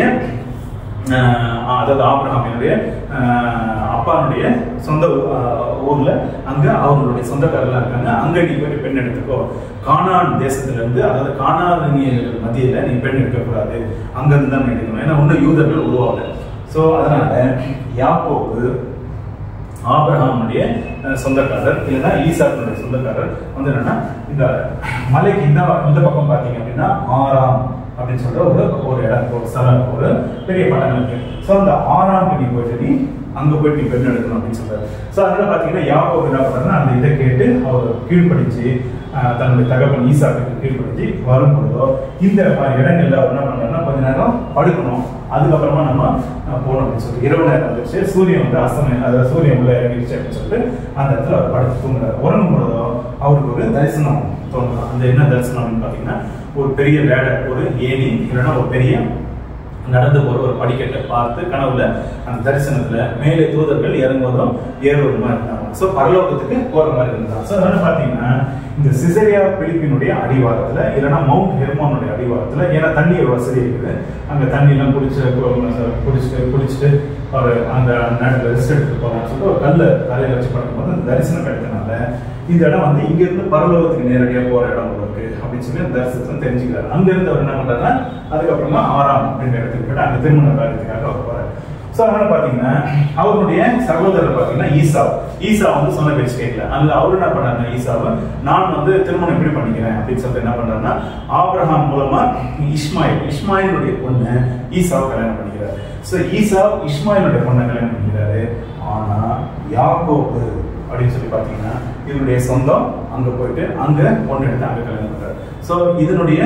ஆஹ் அதாவது ஆபிரகாமினுடைய ஆஹ் அப்பானுடைய சொந்த ஊ- ஆஹ் ஊர்ல அங்க அவங்களுடைய சொந்தக்காரர்லாம் இருக்காங்க அங்க நீ போயிட்டு பெண் எடுத்துக்கோ கானான் தேசத்துல இருந்து அதாவது கானானியர்கள் மத்தியில நீ பெண் எடுக்க கூடாது அங்க இருந்து தான் நீ எடுக்கணும் ஏன்னா இன்னும் யூதர்கள் உருவாகல சோ அதனால யாக்கோபு ஆபிரகாமுடைய அஹ், சொந்தக்காரர் இல்லைன்னா ஈசாக்கினுடைய சொந்தக்காரர் வந்து என்னன்னா இந்த மலைக்கு இந்த இந்த பக்கம் பாத்தீங்க அப்படின்னா ஆறாம் அப்படின்னு சொல்ற ஒரு ஒரு இடம் ஒரு ஸ்தலம் ஒரு பெரிய பட்டணம் இருக்கு ஸோ அந்த ஆறாம் நீ போயிட்டு நீ அங்க போயிட்டு நீ பெண் எடுக்கணும் அப்படின்னு சொல்றாரு ஸோ அதனால பாத்தீங்கன்னா யாக்கோபு என்ன பண்றாருன்னா அந்த இதை கேட்டு அவர் கீழ்ப்படிச்சு அஹ், தன்னுடைய தகப்பன் ஈசாக்கு கீழ்ப்படிச்சு வரும் பொழுதோ இந்த மாதிரி இடங்கள்ல அவர் என்ன பண்றாருன்னா கொஞ்ச நேரம் படுக்கணும் அதுக்கப்புறமா நம்ம அஹ், போகணும் அப்படின்னு சொல்லிட்டு இரவு நேரம் வந்துருச்சு சூரியன் வந்து அஸ்தமயம் அதாவது சூரியன் உள்ள இறங்கிடுச்சு அப்படின்னு சொல்லிட்டு அந்த இடத்துல அவர் படுத்து தூங்குறாரு உறங்கும் பொழுதோ அவருக்கு ஒரு தரிசனம் தோன்றும் அந்த என்ன தரிசனம் அப்படின்னு பாத்தீங்கன்னா ஒரு பெரிய லேடர் ஒரு ஏணி இல்லைன்னா ஒரு பெரிய நடந்து போற ஒரு படிக்கட்டை பார்த்து கனவுல அந்த தரிசனத்துல மேலே தூதர்கள் இறங்குவதும் ஏறுவதுமா இருந்தாங்க இருந்தாங்க ஸோ பரலோகத்துக்கு போற மாதிரி இருந்தாங்க ஸோ அதனால பார்த்தீங்கன்னா இந்த சிசரியா பிலிப்பினுடைய அடிவாரத்துல இல்லைன்னா மவுண்ட் ஹெர்மானுடைய அடிவாரத்துல ஏன்னா தண்ணி வசதி இருக்குது அங்க தண்ணி எல்லாம் குடிச்சு குடிச்சிட்டு குடிச்சிட்டு அவர் அந்த நேரத்தில் ரெஸ்ட் எடுத்துட்டு போகலாம்னு சொல்லிட்டு ஒரு கல்லை தலையில வச்சு படுக்கும்போது அந்த தரிசனம் கிடைத்தனால இந்த இடம் வந்து இங்க இருந்து பரலோகத்துக்கு நேரடியா போற இடம் போல இருக்கு அப்படின்னு சொல்லி அந்த தரிசனத்தை தெரிஞ்சுக்கிறாரு அங்க இருந்து அவர் என்ன பண்றாருன்னா அதுக்கப்புறமா ஆறாம் அப்படின்ற இடத்துக்கு போயிட்டு அங்க திருமண காரியத்துக்காக அவர் போறாரு ஸோ அதனால பாத்தீங்கன்னா அவருடைய சகோதரர் பாத்தீங்கன்னா ஈசா ஈசா வந்து சொன்ன பேச்சு கேட்கல அதுல அவர் என்ன பண்ணாருன்னா ஈசாவை நான் வந்து திருமணம் எப்படி பண்ணிக்கிறேன் அப்படின்னு சொல்லிட்டு என்ன பண்றாருன்னா ஆபிரகாம் மூலமா இஸ்மாயில் இஸ்மாயிலுடைய பொண்ணு ஈசாவை கல்யாணம் பண்ணிக்கிறார் ஸோ ஈசா இஸ்மாயிலுடைய பொண்ணை கல்யாணம் பண்ணிக்கிறாரு ஆனா யாக்கோபு அப்படின்னு சொல்லி பாத்தீங்கன்னா இவருடைய சொந்தம் அங்க போயிட்டு அங்க பொண்ணு எடுத்து அங்க கல்யாணம் பண்றாரு ஸோ இதனுடைய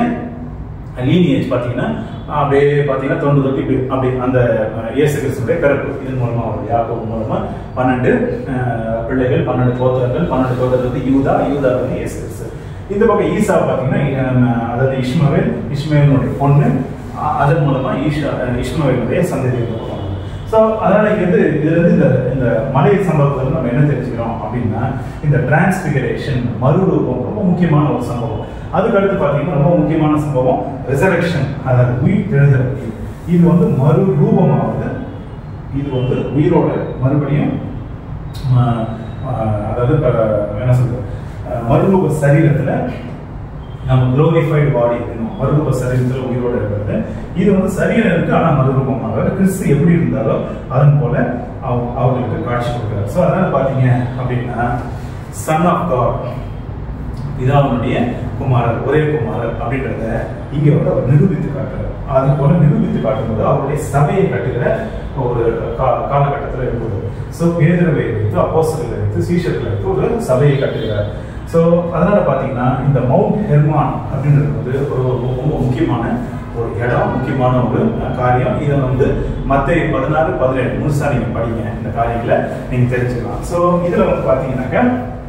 லீனியேஜ் பார்த்தீங்கன்னா அப்படியே பார்த்தீங்கன்னா தொண்டு தொட்டி இப்படி அப்படி அந்த அஹ், இயேசு கிறிஸ்துடைய பிறப்பு இதன் மூலமா வரும் யாக்கோபு மூலமா பன்னெண்டு அஹ், பிள்ளைகள் பன்னெண்டு கோத்திரங்கள் பன்னெண்டு கோத்திரம் வந்து யூதா யூதா வந்து இயேசு கிறிஸ்து இந்த பக்கம் ஈசா பார்த்தீங்கன்னா அஹ், அதாவது இஸ்மவேல் இஸ்மவேலுடைய பொண்ணு அ- அதன் மூலமா ஈஷா அஹ், இஸ்மவேலுடைய சந்ததி போவாங்க ஸோ அதனால இங்க வந்து இதுல இருந்து இந்த இந்த மலை சம்பவத்துல நம்ம என்ன தெரிஞ்சுக்கிறோம் அப்படின்னா இந்த டிரான்ஸ்பிகரேஷன் மறுரூபம் ரொம்ப முக்கியமான ஒரு சம்பவம் அதுக்கு அடுத்து பார்த்தீங்கன்னா ரொம்ப முக்கியமான சம்பவம் ரிசரக்ஷன் அதாவது உயிர் தெழுதல் இது வந்து மறு ரூபமாவது இது வந்து உயிரோட மறுபடியும் ஆஹ், ஆஹ், அதாவது இப்ப என்ன சொல்றது ஆஹ், மறுரூப சரீரத்துல நம்ம குளோரிஃபைடு பாடி மறுரூப சரீரத்தில் உயிரோடு இருக்கிறது இது வந்து சரீரம் இருக்கு ஆனால் மறுரூபமாக கிறிஸ்து எப்படி இருந்தாரோ அதன் போல அவ- அவங்களுக்கு காட்சி கொடுக்குறாரு ஸோ அதனால பார்த்தீங்க அப்படின்னா சன் ஆஃப் காட் பிதாவினுடைய குமாரர் ஒரே குமாரர் அப்படின்றத இங்க வந்து அவர் நிரூபித்து காட்டுறார் அது போல நிரூபித்து காட்டும்போது அவருடைய சபையை கட்டுகிற ஒரு கா- காலகட்டத்தில் இருக்குது ஸோ பேதரவை வைத்து அப்போஸ்தலர்களை வைத்து சீஷர்களை வைத்து ஒரு சபையை கட்டுகிறார் ஸோ அதனால பார்த்தீங்கன்னா இந்த மவுண்ட் ஹெர்மான் அப்படின்றது வந்து ஒரு ரொம்ப முக்கியமான ஒரு இடம் முக்கியமான ஒரு அஹ், காரியம் இதை வந்து மற்ற பதினாறு பதினேழு முழுசா நீங்க படிங்க இந்த காரியங்களை நீங்க தெரிஞ்சுக்கலாம் ஸோ இதுல வந்து பார்த்தீங்கன்னாக்கா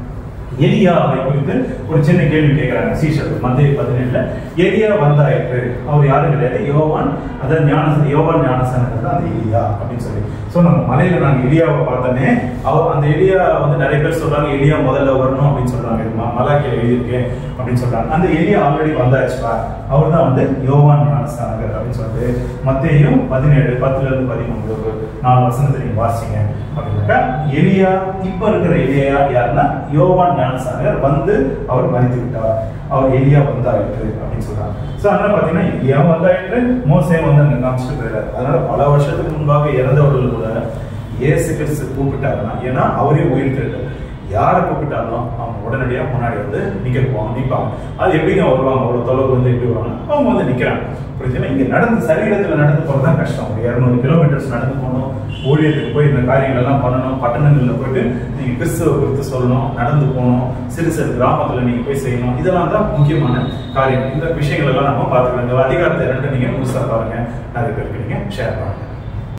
எலியாவை குறித்து ஒரு சின்ன கேள்வி கேட்கிறாங்க சீஷர் மத்திய பதினேழுல எலியா வந்தாயிற்று அவர் யாரும் கிடையாது யோவான் அதான் ஞான யோவான் ஞானசனது அந்த எலியா அப்படின்னு சொல்லி ஸோ நம்ம மலையில நாங்க எலியாவை பார்த்தோன்னே அவர் அந்த எலியா வந்து நிறைய பேர் சொல்றாங்க எலியா முதல்ல வரணும் அப்படின்னு சொல்றாங்க இது ம- மலாக்கில எழுதியிருக்கு அப்படின்னு சொல்றாங்க அந்த எலியா ஆல்ரெடி வந்தாச்சுப்பா அவர் தான் வந்து யோவான் ஞானஸ்தானகர் அப்படின்னு சொல்லிட்டு மத்தேயும் பதினேழு பத்துல இருந்து பதிமூணு ஒரு நாலு வசனத்தை நீங்க வாசிங்க அப்படின்னாக்கா எலியா இப்ப இருக்கிற எலியா யாருன்னா யோவான் ஞானஸ்தானகர் வந்து அவர் மறித்து விட்டார் அவர் எலியா வந்தாயிற்று அப்படின்னு சொல்றாங்க சோ அதனால பாத்தீங்கன்னா எலியா வந்தாயிற்று மோசே வந்து அங்க காமிச்சிட்டு போயிடாரு அதனால பல வருஷத்துக்கு முன்பாக இறந்தவர்கள் கூட இயேசு கிறிஸ்து கூப்பிட்டாருன்னா ஏன்னா அவரே உயிர் தெரியாது யாரை கூப்பிட்டாலும் அவங்க உடனடியாக முன்னாடி வந்து நிக்க போவாங்க நிற்பாங்க அது எப்படிங்க வருவாங்க அவ்வளோ தொலைவு வந்து எப்படி வருவாங்க அவங்க வந்து நிற்கிறாங்க புரிஞ்சுங்களா இங்கே நடந்து சரீரத்தில் நடந்து போகிறது தான் கஷ்டம் ஒரு இரநூறு கிலோமீட்டர்ஸ் நடந்து போகணும் ஊழியத்துக்கு போய் இந்த காரியங்கள் எல்லாம் பண்ணணும் பட்டணங்களில் போயிட்டு நீங்கள் கிறிஸ்துவ குறித்து சொல்லணும் நடந்து போகணும் சிறு சிறு கிராமத்தில் நீங்கள் போய் செய்யணும் இதெல்லாம் தான் முக்கியமான காரியம் இந்த விஷயங்கள் எல்லாம் நம்ம பார்த்துக்கலாம் இந்த அதிகாரத்தை ரெண்டு நீங்கள் முழுசாக பாருங்க நிறைய பேருக்கு நீங்கள் ஷேர் பண்ணுங்க